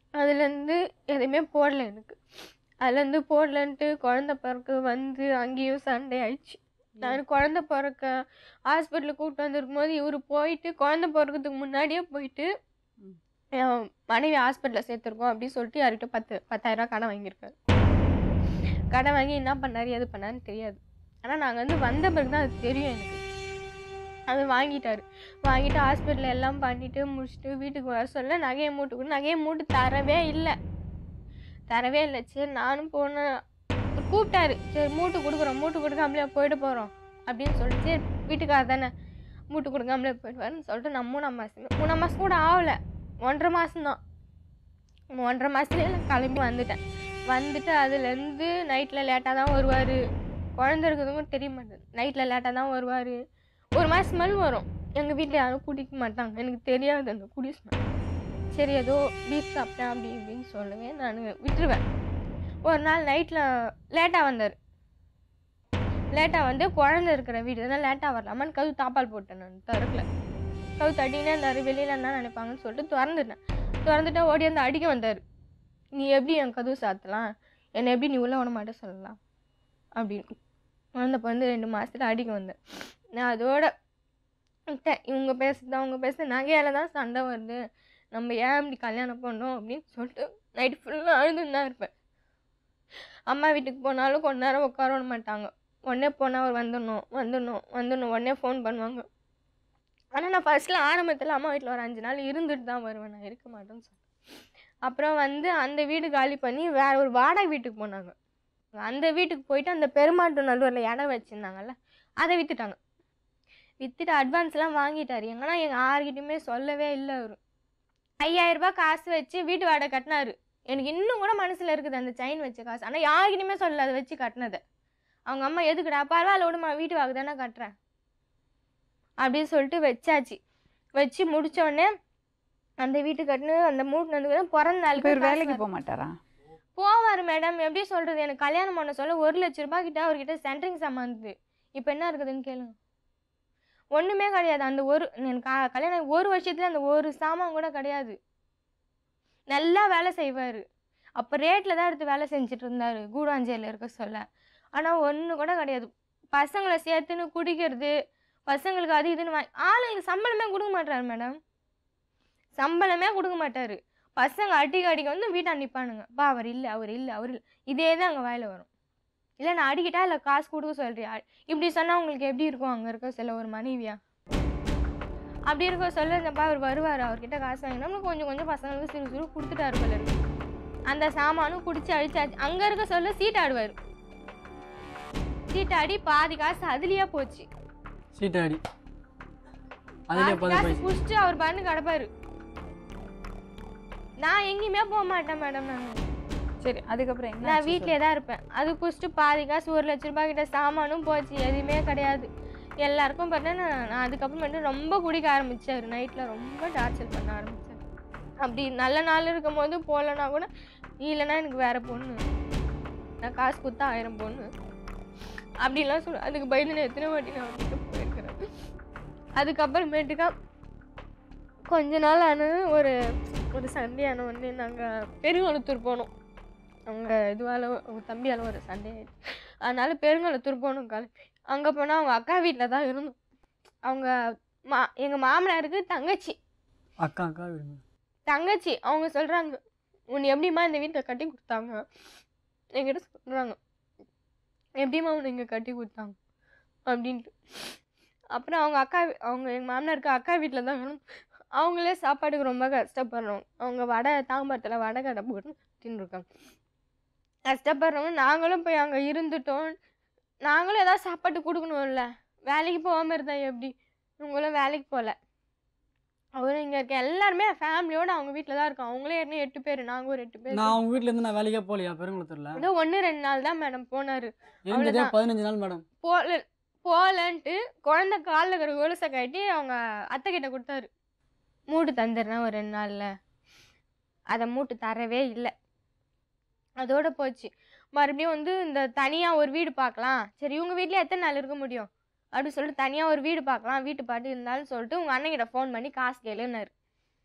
A: அதுலேருந்து எதுவுமே போடல எனக்கு அதுலேருந்து போடலன்ட்டு குழந்த பிறக்க வந்து அங்கேயும் சண்டை ஆயிடுச்சு நான் குழந்த பிறக்க ஹாஸ்பிட்டலுக்கு கூப்பிட்டு வந்திருக்கும் போது இவர் போயிட்டு குழந்த பிறக்கிறதுக்கு முன்னாடியே போயிட்டு
D: ம்.
A: என் மனைவி ஹாஸ்பிட்டலில் சேர்த்துருக்கோம் அப்படின்னு சொல்லிட்டு யார்கிட்ட பத்து பத்தாயிரம் ரூபாய் கடன் வாங்கியிருக்காரு கடன் வாங்கி என்ன பண்ணாரு எது பண்ணாருன்னு தெரியாது ஆனால் நாங்கள் வந்து வந்த பிறகு தான் அது தெரியும் எனக்கு அது வாங்கிட்டாரு வாங்கிட்டு ஹாஸ்பிட்டலில் எல்லாம் பண்ணிட்டு முடிச்சுட்டு வீட்டுக்கு வர சொல்ல நகையை மூட்டு கொடு நகையை மூட்டு தரவே இல்லை தரவே இல்லை சரி நானும் போனேன் கூப்பிட்டாரு சரி மூட்டு கொடுக்குறோம் மூட்டு கொடுக்காமலே போயிட்டு போகிறோம் அப்படின்னு சொல்லிட்டு சரி வீட்டுக்கார தானே மூட்டு கொடுக்காமலே போயிடுவாருன்னு சொல்லிட்டு நான் மூணாம் மாதம் மூணாம் மாதம் கூட ஆகலை ஒன்றரை மாதம்தான் ஒன்றரை மாதத்துலேயே நான் கிளம்பி வந்துட்டேன் வந்துட்டு அதுலேருந்து நைட்டில் லேட்டாக தான் வருவார் குழந்த இருக்கிறதுக்கும் தெரிய மாட்டேது நைட்டில் லேட்டாக தான் வருவார் ஒரு மாதிரி ஸ்மெல் வரும் எங்கள் வீட்டில் யாரும் குடிக்க மாட்டாங்க எனக்கு தெரியாது அந்த குடி ஸ்மெல் சரி ஏதோ பீஃப் சாப்பிட்டேன் அப்படி இப்படின்னு சொல்லுவேன் நான் விட்டுருவேன் ஒரு நாள் நைட்டில் லேட்டாக வந்தார் லேட்டாக வந்து குழந்தை இருக்கிற வீடு தான் லேட்டாக வரலாமான்னு கவு தாப்பால் போட்டேன் நான் திறக்கல கவு தட்டினே இருந்தார் வெளியில் என்ன நினைப்பாங்கன்னு சொல்லிட்டு திறந்துட்டேன் திறந்துட்டு ஓடி வந்து அடிக்க வந்தார் நீ எப்படி என் கதவு சாத்தலாம் என்னை எப்படி நீ உள்ள விட மாட்டே சொல்லலாம் அப்படின்னு குழந்த பிறந்து ரெண்டு மாதத்துல அடிக்க வந்தேன் நான் அதோட விட்டேன் இவங்க பேசுறது அவங்க பேசுறது நகையால தான் சண்டை வருது நம்ம ஏன் இப்படி கல்யாணம் பண்ணோம் அப்படின்னு சொல்லிட்டு நைட்டு ஃபுல்லாக அழுதுன்னு தான் இருப்பேன் அம்மா வீட்டுக்கு போனாலும் கொஞ்ச நேரம் உட்கார விட மாட்டாங்க உடனே போனால் அவர் வந்துடணும் வந்துடணும் வந்துடணும் உடனே ஃபோன் பண்ணுவாங்க ஆனால் நான் ஃபர்ஸ்ட்டில் ஆரம்பத்தில் அம்மா வீட்டில் ஒரு அஞ்சு நாள் இருந்துட்டு தான் வருவேன் நான் இருக்க மாட்டேன்னு சொன்னேன் அப்புறம் வந்து அந்த வீடு காலி பண்ணி வேற ஒரு வாடகை வீட்டுக்கு போனாங்க அந்த வீட்டுக்கு போயிட்டு அந்த பெருமாட்டு நல்லூரில் இடம் வச்சுருந்தாங்கல்ல அதை விற்றுட்டாங்க விற்றுட்டு அட்வான்ஸ்லாம் வாங்கிட்டார் எங்கன்னா எங்கள் யார்கிட்டயுமே சொல்லவே இல்லை அவர் ஐயாயிரரூபா காசு வச்சு வீட்டு வாடகை கட்டினாரு எனக்கு இன்னும் கூட மனசில் இருக்குது அந்த செயின் வச்ச காசு ஆனால் யார்கிட்டயுமே சொல்லல அதை வச்சு கட்டினதை அவங்க அம்மா எதுக்குடா பரவாயில்ல விடுமா வீட்டு வாக்கு தானே கட்டுறேன் அப்படின்னு சொல்லிட்டு வச்சாச்சு வச்சு முடிச்ச உடனே அந்த வீட்டு கட்டுனு அந்த மூட்டு வந்து பிறந்த நாளுக்கு
D: பேர்
A: காசு
D: வேலைக்கு
A: வர-
D: போக மாட்டாரா
A: போவார் மேடம் எப்படி சொல்கிறது எனக்கு கல்யாணம் பண்ண சொல்ல ஒரு லட்ச ரூபாய் கிட்ட அவர்கிட்ட சென்ட்ரிங் சாமான்து இப்போ என்ன இருக்குதுன்னு கேளுங்க ஒன்றுமே கிடையாது அந்த ஒரு எனக்கு க- கல்யாணம் ஆகி ஒரு வருஷத்துல அந்த ஒரு சாமான் கூட கிடையாது நல்லா வேலை செய்வார் அப்போ ரேட்டில் தான் எடுத்து வேலை செஞ்சுட்டு இருந்தார் கூடாஞ்சேரியில் இருக்க சொல்ல ஆனால் ஒன்று கூட கிடையாது பசங்களை சேர்த்துன்னு குடிக்கிறது பசங்களுக்கு அது இதுன்னு வாங்கி ஆளுங்களுக்கு சம்பளமே கொடுக்க மாட்டாரு மேடம் சம்பளமே கொடுக்க மாட்டார் பசங்க அடிக்க அடிக்க வந்து வீட்டை நிற்பானுங்க பா அவர் இல்லை அவர் இல்லை அவர் இல்லை இதே தான் அங்கே வாயில் வரும் இல்லை நான் அடிக்கிட்டா இல்லை காசு கொடுக்க சொல்றியா இப்படி சொன்னால் உங்களுக்கு எப்படி இருக்கும் அங்கே இருக்க சில ஒரு மனைவியா அப்படி இருக்க சொல்ல இந்தப்பா அவர் வருவார் அவர்கிட்ட காசு வாங்கினோம்னு கொஞ்சம் கொஞ்சம் பசங்களுக்கு சிறு சிறு கொடுத்துட்டாரு போல இருக்கு அந்த சாமானும் குடிச்சு அழிச்சாச்சு அங்கே இருக்க சொல்ல சீட்டாடுவார் சீட்டாடி பாதி காசு அதுலேயே போச்சு
C: சீட்டாடி அதிலே
A: பாதி
C: பாதி
A: காசு
C: பைசா
A: குடிச்சிட்டு அவர் பண்ணு கிடப்பாரு நான் எங்கேயுமே போக மாட்டேன் மேடம் நான்
D: சரி அதுக்கப்புறம் என்ன
A: நான் வீட்டிலே தான் இருப்பேன் அது குடிச்சிட்டு பாதி காசு ஒரு லட்ச ரூபாய் கிட்ட சாமானும் போச்சு எதுவுமே கிடையாது எல்லாருக்கும் பார்த்தா நான் நான் அதுக்கப்புறமேட்டு ரொம்ப குடிக்க ஆரம்பிச்சாரு நைட்டில் ரொம்ப டார்ச்சர் பண்ண ஆரம்பிச்சார் அப்படி நல்ல நாள் இருக்கும் போது போகலன்னா கூட இல்லைன்னா எனக்கு வேற பொண்ணு நான் காசு கொடுத்தா ஆயிரம் பொண்ணு அப்படிலாம் சொல்ல அதுக்கு பயந்து நான் எத்தனை வாட்டி நான் அவர்கிட்ட போயிருக்கிறேன் அதுக்கப்புறமேட்டுக்கா கொஞ்ச நாள் ஆன ஒரு ஒரு சண்டே ஆன உடனே நாங்கள் பெருங்குளத்தூர் போனோம் அவங்க இதுவால் அவங்க தம்பியால் ஒரு சண்டே ஆயிடுச்சு அதனால பெருங்குளத்தூர் போனோம் கிளம்பி அங்கே போனால் அவங்க அக்கா வீட்டில் தான் இருந்தோம் அவங்க மா எங்கள் மாமனாருக்கு தங்கச்சி
C: அக்கா அக்கா விடுங்க
A: தங்கச்சி அவங்க சொல்கிறாங்க உன்னை எப்படிம்மா இந்த வீட்டில் கட்டி கொடுத்தாங்க என்கிட்ட சொல்கிறாங்க எப்படிம்மா உன்னை இங்கே கட்டி கொடுத்தாங்க அப்படின்ட்டு அப்புறம் அவங்க அக்கா வீ- அவங்க எங்கள் மாமனாருக்கு அக்கா வீட்டில் தான் இருந்தோம் அவங்களே சாப்பாட்டுக்கு ரொம்ப கஷ்டப்படுறோம் அவங்க வடை தாம்பரத்தில் வடை கடை போட்டு தின்னு இருக்காங்க கஷ்டப்படுறவங்க நாங்களும் போய் அங்கே இருந்துட்டோம் நாங்களும் ஏதாவது சாப்பாட்டு கொடுக்கணும்ல வேலைக்கு போகாமல் இருந்தா எப்படி இவங்களும் வேலைக்கு போகல அவரும் இங்கே இருக்க எல்லாருமே ஃபேமிலியோட அவங்க வீட்டில் தான் இருக்கோம் அவங்களே ஏற்கனவே எட்டு பேர் நாங்கள் ஒரு எட்டு பேர்
C: நான் அவங்க வீட்ல இருந்து நான் வேலைக்கே போகலையா பெருங்குளத்தூர்ல
A: ஏதோ ஒன்று ரெண்டு நாள் தான் மேடம் போனார்
C: இருந்ததே
A: அவ்வளவுதான்.
C: பதினஞ்சு நாள் மேடம்
A: போல போகலன்ட்டு குழந்த காலில் இருக்கிற கொலுசை கட்டி அவங்க அத்தை கிட்ட கொடுத்தாரு மூட்டு தந்துடுறேன் ஒரு ரெண்டு நாளில் அதை மூட்டு தரவே இல்லை அதோட போச்சு மறுபடியும் வந்து இந்த தனியாக ஒரு வீடு பார்க்கலாம் சரி இவங்க வீட்டில் எத்தனை நாள் இருக்க முடியும் அப்படி சொல்லிட்டு தனியாக ஒரு வீடு பார்க்கலாம் வீட்டு பாட்டு இருந்தாலும் சொல்லிட்டு உங்கள் அண்ணன்கிட்ட ஃபோன் பண்ணி காசு கேளுன்னாரு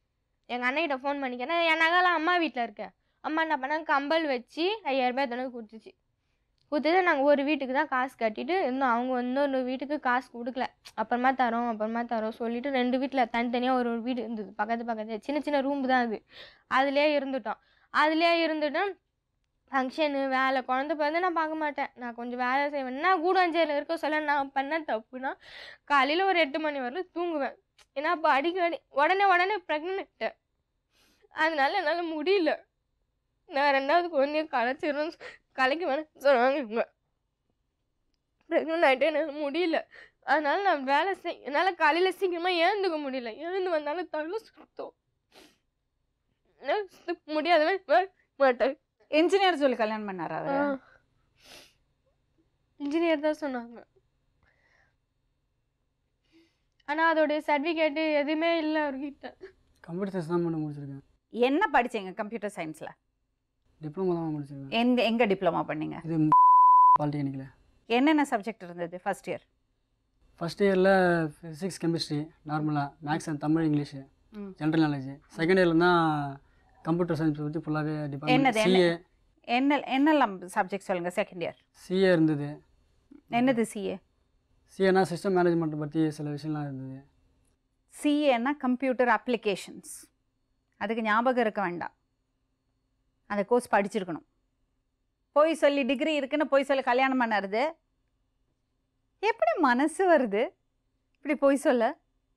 A: எங்கள் அண்ணன்கிட்ட ஃபோன் பண்ணிக்கிறேன் என் நகைலாம் அம்மா வீட்டில் இருக்க அம்மா என்ன பண்ணாங்க கம்பல் வச்சு ஐயாயிரம் ரூபாய் தடவை கொடுத்துச்சு கொடுத்தது நாங்கள் ஒரு வீட்டுக்கு தான் காசு கட்டிட்டு இன்னும் அவங்க இன்னொரு வீட்டுக்கு காசு கொடுக்கல அப்புறமா தரோம் அப்புறமா தரோம் சொல்லிட்டு ரெண்டு வீட்டில் தனித்தனியாக ஒரு ஒரு வீடு இருந்தது பக்கத்து பக்கத்து சின்ன சின்ன ரூம் தான் அது அதுலேயே இருந்துட்டோம் அதுலேயே இருந்துட்டோம் ஃபங்க்ஷனு வேலை குழந்த பிறந்து நான் பார்க்க மாட்டேன் நான் கொஞ்சம் வேலை செய்வேன் நான் கூடாஞ்சேரியில் இருக்க சொல்ல நான் பண்ண தப்புனா காலையில் ஒரு எட்டு மணி வரலும் தூங்குவேன் ஏன்னா அப்போ அடிக்கடி உடனே உடனே ப்ரெக்னென்ட் அதனால என்னால் முடியல நான் ரெண்டாவது குழந்தைய கலைச்சிடணும் கலைக்க வேணாம் சொன்னாங்க இவங்க ப்ரெக்னென்ட் ஆகிட்டு என்னால் முடியல அதனால நான் வேலை செய் என்னால் காலையில் சீக்கிரமாக எழுந்துக்க முடியல எழுந்து வந்தாலும் தலை சுத்தம் என்னால சுத்த முடியாதவன் வர மாட்டேன்
D: இன்ஜினியர் சொல்லி கல்யாணம் பண்ணாரா அவரு
A: இன்ஜினியர் தான் சொன்னாங்க ஆனால் அதோடைய சர்டிஃபிகேட்டு எதுவுமே இல்லை அவர்கிட்ட
C: கம்ப்யூட்டர் சயின்ஸ் தான் மட்டும் முடிச்சிருக்கேன்
D: என்ன படிச்சீங்க கம்ப்யூட்டர் சயின்ஸ்ல
C: டிப்ளமோ தான் முடிச்சிருக்கேன்
D: எங்க எங்க டிப்ளமா பண்ணீங்க
C: இது பாலிடெக்னிக்கில்
D: என்னென்ன சப்ஜெக்ட் இருந்தது ஃபர்ஸ்ட் இயர்
C: ஃபஸ்ட் இயரில் ஃபிசிக்ஸ் கெமிஸ்ட்ரி நார்மலாக மேக்ஸ் அண்ட் தமிழ் இங்கிலீஷு
D: ம்.
C: ஜென்ரல் நாலேஜ் செகண்ட் இயரில் தான் கம்ப்யூட்டர் சயின்ஸ் பற்றி ஃபுல்லாகவே
D: என்னது,
C: டிபார்ட்மெண்ட் சிஏ
D: என்ன என்னெல்லாம் சப்ஜெக்ட் சொல்லுங்க செகண்ட் இயர்
C: சிஏ இருந்தது
D: என்னது சிஏ
C: சிஏனா சிஸ்டம் மேனேஜ்மெண்ட் பற்றி சில விஷயம்லாம் இருந்தது
D: சிஏன்னா கம்ப்யூட்டர் அப்ளிகேஷன்ஸ் அதுக்கு ஞாபகம் இருக்க வேண்டாம் அந்த கோர்ஸ் படிச்சிருக்கணும் போய் சொல்லி டிகிரி இருக்குன்னு போய் சொல்லி கல்யாணம் பண்ணறது எப்படி மனசு வருது இப்படி போய் சொல்ல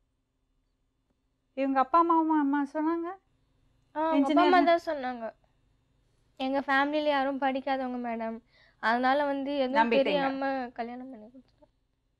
D: இவங்க அப்பா அம்மா அம்மா சொன்னாங்க
A: ஆ, அவங்க அப்பா
D: Engineer
A: அம்மா
D: னா?
A: தான் சொன்னாங்க எங்கள் ஃபேமிலியில் யாரும் படிக்காதவங்க மேடம் அதனால வந்து எதுவும்
D: நம்பிட்டீங்க.
A: தெரியாம கல்யாணம் பண்ணி கொடுத்துட்டேன்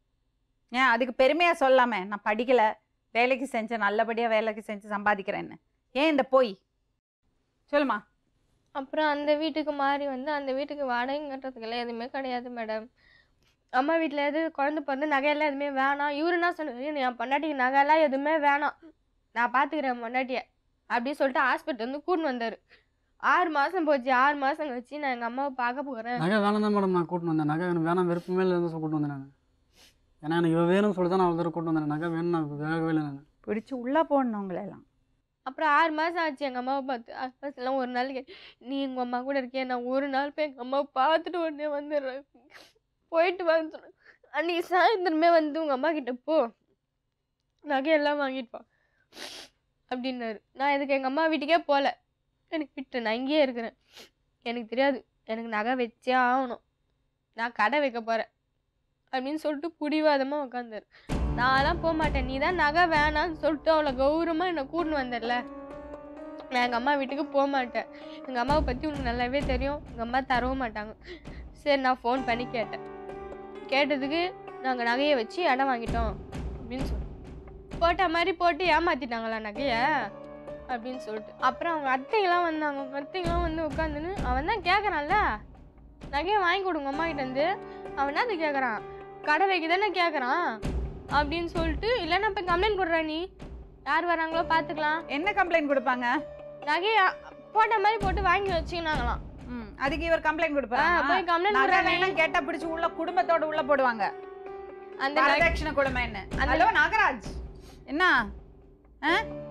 D: ஏன் அதுக்கு பெருமையாக சொல்லாமே நான் படிக்கல வேலைக்கு செஞ்சேன் நல்லபடியாக வேலைக்கு செஞ்சு சம்பாதிக்கிறேன்னு ஏன் இந்த போய் சொல்லுமா
A: அப்புறம் அந்த வீட்டுக்கு மாறி வந்து அந்த வீட்டுக்கு வாடகை கட்டுறதுக்கெல்லாம் எதுவுமே கிடையாது மேடம் அம்மா வீட்டில் எது குழந்தை பிறந்து நகையெல்லாம் எதுவுமே வேணாம் இவரு என்ன சொன்னாரு என் பொண்டாட்டிக்கு நகையெல்லாம் எதுவுமே வேணாம் நான் பார்த்துக்கிறேன் பொண்டாட்டியை அப்படி சொல்லிட்டு ஹாஸ்பிட்டல் வந்து கூட்டின்னு வந்தார் ஆறு மாதம் போச்சு ஆறு மாதம் கழிச்சு நான் எங்கள் அம்மாவை பார்க்க போகிறேன்
C: நகை வேணாம் தான் மேடம் நான் கூட்டின்னு வந்தேன் நகை எனக்கு வேணாம் விருப்பமே இல்லை தான் கூட்டு வந்தேன் நான் ஏன்னா எனக்கு இவ வேணும்னு சொல்லி தான் நான் ஒரு தடவை கூட்டு வந்தேன் நகை வேணும் நான் வேகவே இல்லை நான்
D: பிடிச்சி உள்ளே போடணும் உங்களெல்லாம்
A: அப்புறம் ஆறு மாதம் ஆச்சு எங்கள் அம்மாவை பார்த்து ஆறு மாதம்லாம் ஒரு நாள் கே- நீ எங்கள் அம்மா கூட இருக்கியா நான் ஒரு நாள் போய் எங்கள் அம்மாவை பார்த்துட்டு உடனே வந்துடுறேன் போயிட்டு வந்து சொன்னேன் அன்றைக்கி சாயந்தரமே வந்து உங்கள் அம்மா கிட்ட போ நகையெல்லாம் வாங்கிட்டு வா அப்படின்னாரு நான் இதுக்கு எங்கள் அம்மா வீட்டுக்கே போகல எனக்கு விட்டு நான் இங்கேயே இருக்கிறேன் எனக்கு தெரியாது எனக்கு நகை வச்சே ஆகணும் நான் கடை வைக்க போகிறேன் அப்படின்னு சொல்லிட்டு பிடிவாதமாக உட்காந்தாரு நான்லாம் போக மாட்டேன் நீ தான் நகை வேணான்னு சொல்லிட்டு அவ்வளோ கௌரவமாக என்னை கூட்டின்னு வந்தல நான் எங்கள் அம்மா வீட்டுக்கு போக மாட்டேன் எங்கள் அம்மாவை பற்றி உனக்கு நல்லாவே தெரியும் எங்கள் அம்மா தரவும் மாட்டாங்க சரி நான் ஃபோன் பண்ணி கேட்டேன் கேட்டதுக்கு நாங்கள் நகையை வச்சு இடம் வாங்கிட்டோம் அப்படின்னு சொல்லி போட்ட மாதிரி போட்டு ஏமாத்திட்டாங்களா நகையை அப்படின்னு சொல்லிட்டு அப்புறம் அவங்க அத்தைங்களாம் வந்தாங்க அவங்க அத்தைங்களாம் வந்து உட்காந்துன்னு அவன் தான் கேட்குறான்ல நகையை வாங்கி கொடுங்க அம்மா கிட்டேருந்து அவன் என்ன அது கேட்குறான் கடை வைக்க தானே கேட்குறான் அப்படின்னு சொல்லிட்டு இல்லைன்னா இப்போ கம்ப்ளைண்ட் கொடுறா நீ யார் வராங்களோ பார்த்துக்கலாம்
D: என்ன கம்ப்ளைண்ட் கொடுப்பாங்க
A: நகையை போட்ட மாதிரி போட்டு வாங்கி வச்சுக்கினாங்களாம்
D: ம் அதுக்கு இவர் கம்ப்ளைண்ட்
A: ஆ,
D: கொடுப்பாங்க
A: போய் கம்ப்ளைண்ட்
D: நகை
A: கொடுறாங்க
D: வேணும் கேட்டா பிடிச்சு உள்ள குடும்பத்தோட உள்ள போடுவாங்க
A: அந்த நகை-
D: வரதட்சணை கொடுமைன்னு
A: அந்த-
D: ஹலோ நாகராஜ் என்ன ஆ?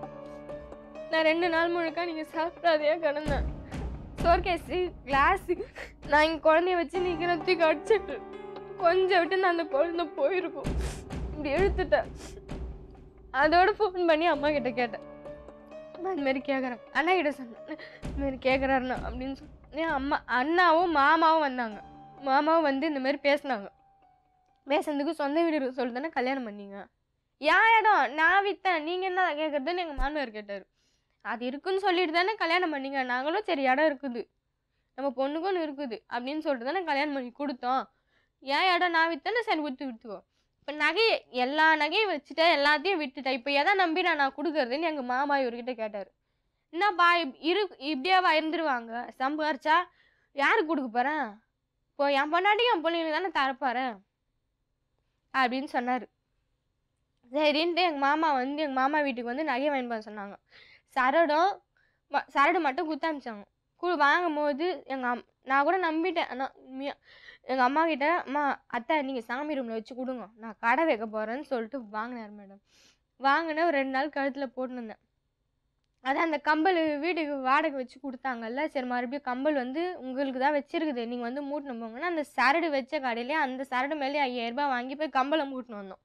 A: நான் ரெண்டு நாள் முழுக்க நீங்கள் சாப்பிடாதையே கிடந்தேன் சோர்கேஸு கிளாஸு நான் இங்கே குழந்தைய வச்சு நிற்கிறேன் தூக்கி அடிச்சிட்டு கொஞ்சம் விட்டு நான் அந்த குழந்தை போயிருக்கும் இப்படி இழுத்துட்டேன் அதோட ஃபோன் பண்ணி அம்மா கிட்ட கேட்டேன் நான் இந்த மாதிரி கேட்குறேன் அண்ணா கிட்ட சொன்னேன் இந்த மாதிரி கேட்குறாருண்ணா அப்படின்னு சொல்லி அம்மா அண்ணாவும் மாமாவும் வந்தாங்க மாமாவும் வந்து இந்த மாதிரி பேசினாங்க பேசுனதுக்கு சொந்த வீடு இருக்கு சொல்லி தானே கல்யாணம் பண்ணீங்க என் இடம் நான் விற்றேன் நீங்கள் என்ன கேட்குறதுன்னு எங்கள் மாமியார் கேட்டார் அது இருக்குன்னு சொல்லிட்டு தானே கல்யாணம் பண்ணீங்க நாங்களும் சரி இடம் இருக்குது நம்ம பொண்ணுக்கும் ஒன்று இருக்குது அப்படின்னு சொல்லிட்டு தானே கல்யாணம் பண்ணி கொடுத்தோம் ஏன் இடம் நான் விற்றேன்னு சரி விற்று விற்றுக்கோ இப்போ நகையை எல்லா நகையும் வச்சுட்டேன் எல்லாத்தையும் விட்டுட்டேன் இப்போ எதை நம்பி நான் நான் கொடுக்குறதுன்னு எங்கள் மாமா இவர்கிட்ட கேட்டார் என்னப்பா இப்- இரு இப்படியாவா இருந்துருவாங்க சம்பாரிச்சா யாருக்கு கொடுக்க போகிறேன் இப்போ என் பொண்டாட்டி என் பிள்ளைங்களுக்கு தானே தரப்போறேன் அப்படின்னு சொன்னார் சரின்ட்டு எங்கள் மாமா வந்து எங்கள் மாமா வீட்டுக்கு வந்து நகை வாங்கிட்டு போக சொன்னாங்க சரடும் வ- சரடு மட்டும் குத்த அமிச்சாங்க கு வாங்கும் போது எங்கள் அம் நான் கூட நம்பிட்டேன் ஆனால் உண்மையாக எங்கள் அம்மா கிட்ட அம்மா அத்தை நீங்கள் சாமி ரூமில் வச்சு கொடுங்க நான் கடை வைக்க போகிறேன்னு சொல்லிட்டு வாங்கினார் மேடம் வாங்கினேன் ஒரு ரெண்டு நாள் கழுத்தில் போட்டுருந்தேன் அதான் அந்த கம்பல் வீட்டுக்கு வாடகை வச்சு கொடுத்தாங்கல்ல சரி மறுபடியும் கம்பல் வந்து உங்களுக்கு தான் வச்சிருக்குது நீங்கள் வந்து மூட்டினு போங்கன்னா அந்த சரடு வச்ச கடையிலே அந்த சரடு மேலே ஐயாயிரம் ரூபாய் வாங்கி போய் கம்பலை மூட்டின்னு வந்தோம்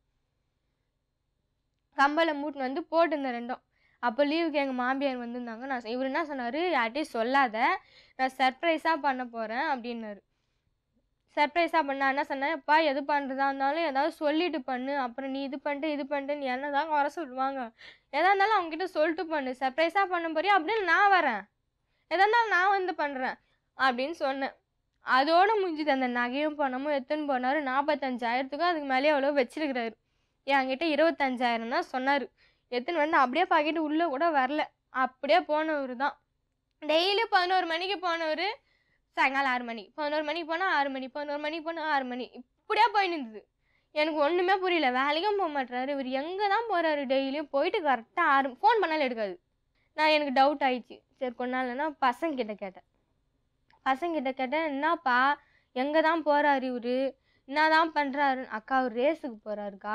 A: கம்பலை மூட்டின்னு வந்து போட்டுருந்தேன் ரெண்டும் அப்போ லீவுக்கு எங்கள் மாமியார் வந்திருந்தாங்க நான் சொ- இவர் என்ன சொன்னார் யார்ட்டையும் சொல்லாத நான் சர்ப்ரைஸாக பண்ண போகிறேன் அப்படின்னாரு சர்ப்ரைஸாக பண்ண என்ன சொன்னேன் அப்பா எது பண்ணுறதா இருந்தாலும் ஏதாவது சொல்லிட்டு பண்ணு அப்புறம் நீ இது பண்ணிட்டு இது பண்ணிட்டு நீ என்ன தான் வர சொல்லுவாங்க எதா இருந்தாலும் அவங்ககிட்ட சொல்லிட்டு பண்ணு சர்ப்ரைஸாக பண்ண போறியா அப்படின்னு நான் வரேன் எதா இருந்தாலும் நான் வந்து பண்ணுறேன் அப்படின்னு சொன்னேன் அதோட முடிஞ்சுது அந்த நகையும் பணமும் எத்தனை போனார் நாற்பத்தஞ்சாயிரத்துக்கும் அதுக்கு மேலேயே அவ்வளோ வச்சிருக்கிறாரு என்கிட்ட இருபத்தஞ்சாயிரம் தான் சொன்னார் எத்தனை வந்து அப்படியே பாக்கெட்டு உள்ளே கூட வரல அப்படியே போனவர் தான் டெய்லி பதினோரு மணிக்கு போனவர் சாயங்காலம் ஆறு மணி பதினோரு மணிக்கு போனால் ஆறு மணி பதினோரு மணிக்கு போனால் ஆறு மணி இப்படியே போய் நின்றுது எனக்கு ஒன்றுமே புரியல வேலைக்கும் போக மாட்டாரு இவர் எங்கே தான் போகிறாரு டெய்லியும் போயிட்டு கரெக்டாக ஆறு ஃபோன் பண்ணாலும் எடுக்காது நான் எனக்கு டவுட் ஆயிடுச்சு சரி கொஞ்ச நாள்னா பசங்க கிட்ட கேட்டேன் பசங்க கிட்ட கேட்டேன் என்னப்பா எங்கே தான் போகிறாரு இவர் என்ன தான் பண்ணுறாரு அக்கா அவர் ரேஸுக்கு போகிறாருக்கா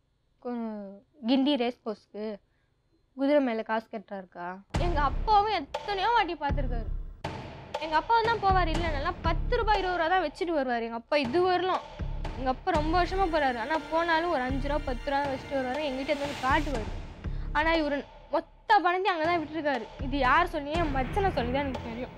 A: கிண்டி ரேஸ் போஸ்க்கு குதிரை மேலே காசு கட்டுறாருக்கா எங்கள் அப்பாவும் எத்தனையோ வாட்டி பார்த்துருக்காரு எங்கள் அப்பா தான் போவார் இல்லை நல்லா பத்து ரூபாய் இருபது ரூபா தான் வச்சுட்டு வருவார் எங்கள் அப்பா இது வரலாம் எங்கள் அப்பா ரொம்ப வருஷமாக போகிறாரு ஆனால் போனாலும் ஒரு அஞ்சு ரூபா பத்து ரூபா வச்சுட்டு வருவார் எங்கிட்ட இருந்து வந்து காட்டுவார் ஆனால் இவர் மொத்த பணத்தையும் அங்கே தான் விட்டுருக்காரு இது யார் சொல்லி என் மச்சனை சொல்லி தான் எனக்கு தெரியும்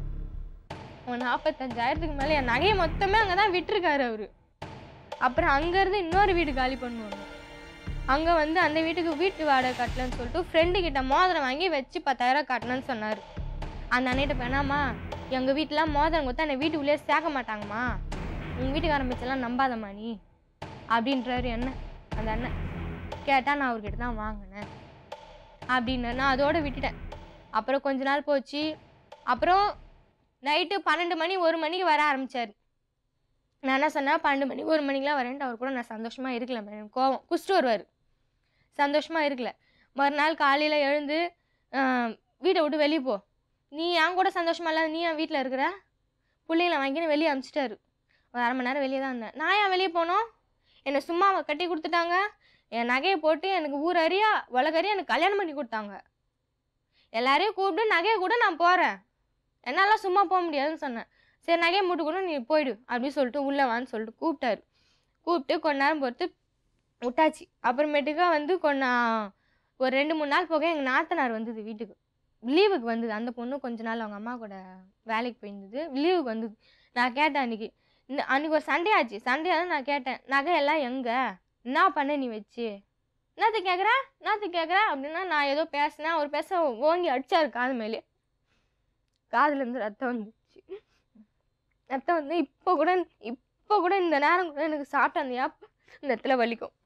A: ஒரு நாற்பத்தஞ்சாயிரத்துக்கு மேலே என் நகையை மொத்தமே அங்கே தான் விட்டுருக்காரு அவர் அப்புறம் அங்கேருந்து இன்னொரு வீடு காலி பண்ணுவாங்க அங்கே வந்து அந்த வீட்டுக்கு வீட்டு வாடகை கட்டலன்னு சொல்லிட்டு ஃப்ரெண்டு கிட்ட மோதிரம் வாங்கி வச்சு பத்தாயிரம் கட்டணும்னு சொன்னார் அந்த அண்ணிட்ட வேணாமா எங்கள் வீட்டில் மோதிரம் கொடுத்தா என்னை வீட்டுக்குள்ளேயே சேர்க்க மாட்டாங்கம்மா உங்கள் வீட்டுக்காரன் பேச்செல்லாம் நம்பாதம்மா நீ அப்படின்றாரு என்ன அந்த அண்ணன் கேட்டால் நான் அவர்கிட்ட தான் வாங்கினேன் அப்படின்னு நான் அதோட விட்டுட்டேன் அப்புறம் கொஞ்ச நாள் போச்சு அப்புறம் நைட்டு பன்னெண்டு மணி ஒரு மணிக்கு வர ஆரம்பிச்சார் நான் என்ன சொன்னேன் பன்னெண்டு மணி ஒரு மணிக்கெலாம் வரேன்ட்டு அவர் கூட நான் சந்தோஷமாக இருக்கல எனக்கு கோவம் குச்சிட்டு வருவார் சந்தோஷமாக இருக்கல மறுநாள் காலையில் எழுந்து ஆஹ், வீட்டை விட்டு வெளியே போ நீ என் கூட சந்தோஷமா இல்லாத நீ என் வீட்டில் இருக்கிற பிள்ளைங்கள வாங்கின்னு வெளியே அனுப்பிச்சிட்டாரு ஒரு அரை மணி நேரம் வெளியே தான் இருந்தேன் நான் ஏன் வெளியே போனோம் என்னை சும்மா அவ கட்டி கொடுத்துட்டாங்க என் நகையை போட்டு எனக்கு ஊர் அறியா உலகறியா எனக்கு கல்யாணம் பண்ணி கொடுத்தாங்க எல்லாரையும் கூப்பிட்டு நகையை கூட நான் போகிறேன் என்னாலாம் சும்மா போக முடியாதுன்னு சொன்னேன் சரி நகையை மூட்டு கூட நீ போயிடு அப்படின்னு சொல்லிட்டு உள்ளே வான்னு சொல்லிட்டு கூப்பிட்டாரு கூப்பிட்டு கொஞ்ச நேரம் பொறுத்து விட்டாச்சு அப்புறமேட்டுக்கா வந்து கொஞ்ச ஒரு ரெண்டு மூணு நாள் போக எங்கள் நாத்தனார் வந்தது வீட்டுக்கு லீவுக்கு வந்தது அந்த பொண்ணு கொஞ்ச நாள் அவங்க அம்மா கூட வேலைக்கு போயிருந்தது லீவுக்கு வந்தது நான் கேட்டேன் அன்றைக்கி இந்த அன்றைக்கி ஒரு சண்டே ஆச்சு சண்டே தான் நான் கேட்டேன் நகை எல்லாம் எங்கே என்ன பண்ண நீ வச்சு என்னத்து கேட்குற என்னத்து கேட்குற அப்படின்னா நான் ஏதோ பேசினேன் அவர் பேச ஓங்கி அடிச்சாரு காது மேலே காதுலேருந்து ரத்தம் வந்துச்சு ரத்தம் வந்து இப்போ கூட இப்போ கூட இந்த நேரம் கூட எனக்கு சாப்பிட்ட அந்த ஏப்ப இந்த இடத்துல வலிக்கும்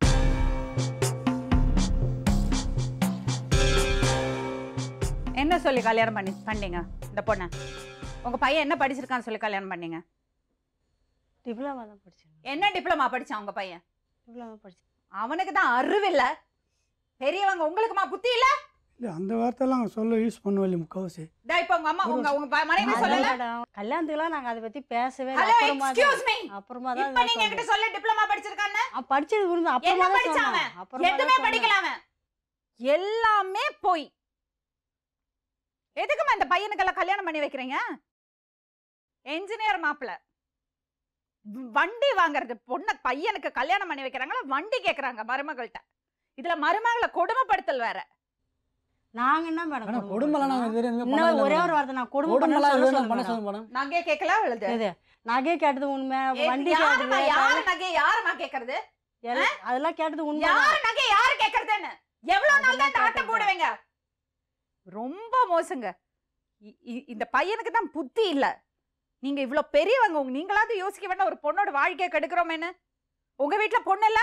D: என்ன சொல்லி கல்யாணம் பண்ணி பண்ணீங்க இந்த பொண்ணை உங்க பையன் என்ன படிச்சிருக்கான்னு சொல்லி கல்யாணம் பண்ணீங்க
E: டிப்ளமா தான் படித்தேன்
D: என்ன டிப்ளமா படிச்சான் உங்க பையன்
E: டிப்ளமா படித்தேன்
D: அவனுக்கு தான் அறிவில்ல பெரியவங்க உங்களுக்குமா புத்தி இல்ல
F: இல்லை அந்த வார்த்தைலாம் சொல்ல யூஸ் பண்ணுவோம் முக்கால்வாசி
D: இதா இப்ப உங்க அம்மா உங்க உங்க ப- மனைவி சொல்லல
E: கல்யாணத்துக்குலாம் நாங்கள் அதை பற்றி பேசவே இல்லை
D: ஹலோ
E: அப்புறமா
D: எக்ஸ்கியூஸ் மீ
E: தான் அப்புறமா தான்
D: இப்ப நீங்க என்கிட்ட சொல்ல டிப்ளமா படிச்சிருக்கான்னு
E: அவன் படிச்சது விருந்து
D: என்ன
E: அப்புறமா தான்
D: படிச்சான்
E: சொன்னான்
D: அவன்?
E: அப்புறமா
D: எதுவுமே
E: தான் சொன்னான்.
D: படிக்கல அவன் எல்லாமே போய் எதுக்குமா இந்த பையனுக்கெல்லாம் கல்யாணம் பண்ணி வைக்கிறீங்க என்ஜினியர் மாப்பிள வண்டி வாங்குறது பொண்ண பையனுக்கு கல்யாணம் பண்ணி வைக்கிறாங்களா வண்டி கேக்குறாங்க மருமகள்கிட்ட இதுல மருமகளை கொடுமைப்படுத்தல் வேற
E: நாங்க என்ன
C: மேடம்
E: மேடம்
C: கொடுமைலாம் நாங்கள் தெரியும்
E: இன்னும் ஒரே ஒரு வார்த்தை நான் கொடுமை
C: கொடுமைலாம்
E: பண்ண
C: எதுவும்
E: சொல்ல
C: நான் பண்ண
E: சொல்லுங்க
C: சொல்லுங்க மேடம்
D: நகை கேட்கல எழுது
E: எது நகை கேட்டது உண்மை வண்டி
D: யாருமா
E: கேட்டது
D: யாரு நகை யாருமா கேக்குறது
E: எல்லாம் அதெல்லாம் கேட்டது உண்மை
D: யாரு நகை யாரு கேக்குறதுன்னு எவ்வளவு நாள் தான் இந்த ஆட்டம் போடுவீங்க ரொம்ப மோசங்க இ- இ- இந்த பையனுக்கு தான் புத்தி இல்ல நீங்க இவ்ளோ பெரியவங்க உங்க நீங்களாவது யோசிக்க வேண்டாம் ஒரு பொண்ணோட வாழ்க்கையை கெடுக்கிறோமேன்னு உங்க வீட்ல பொண்ணு இல்ல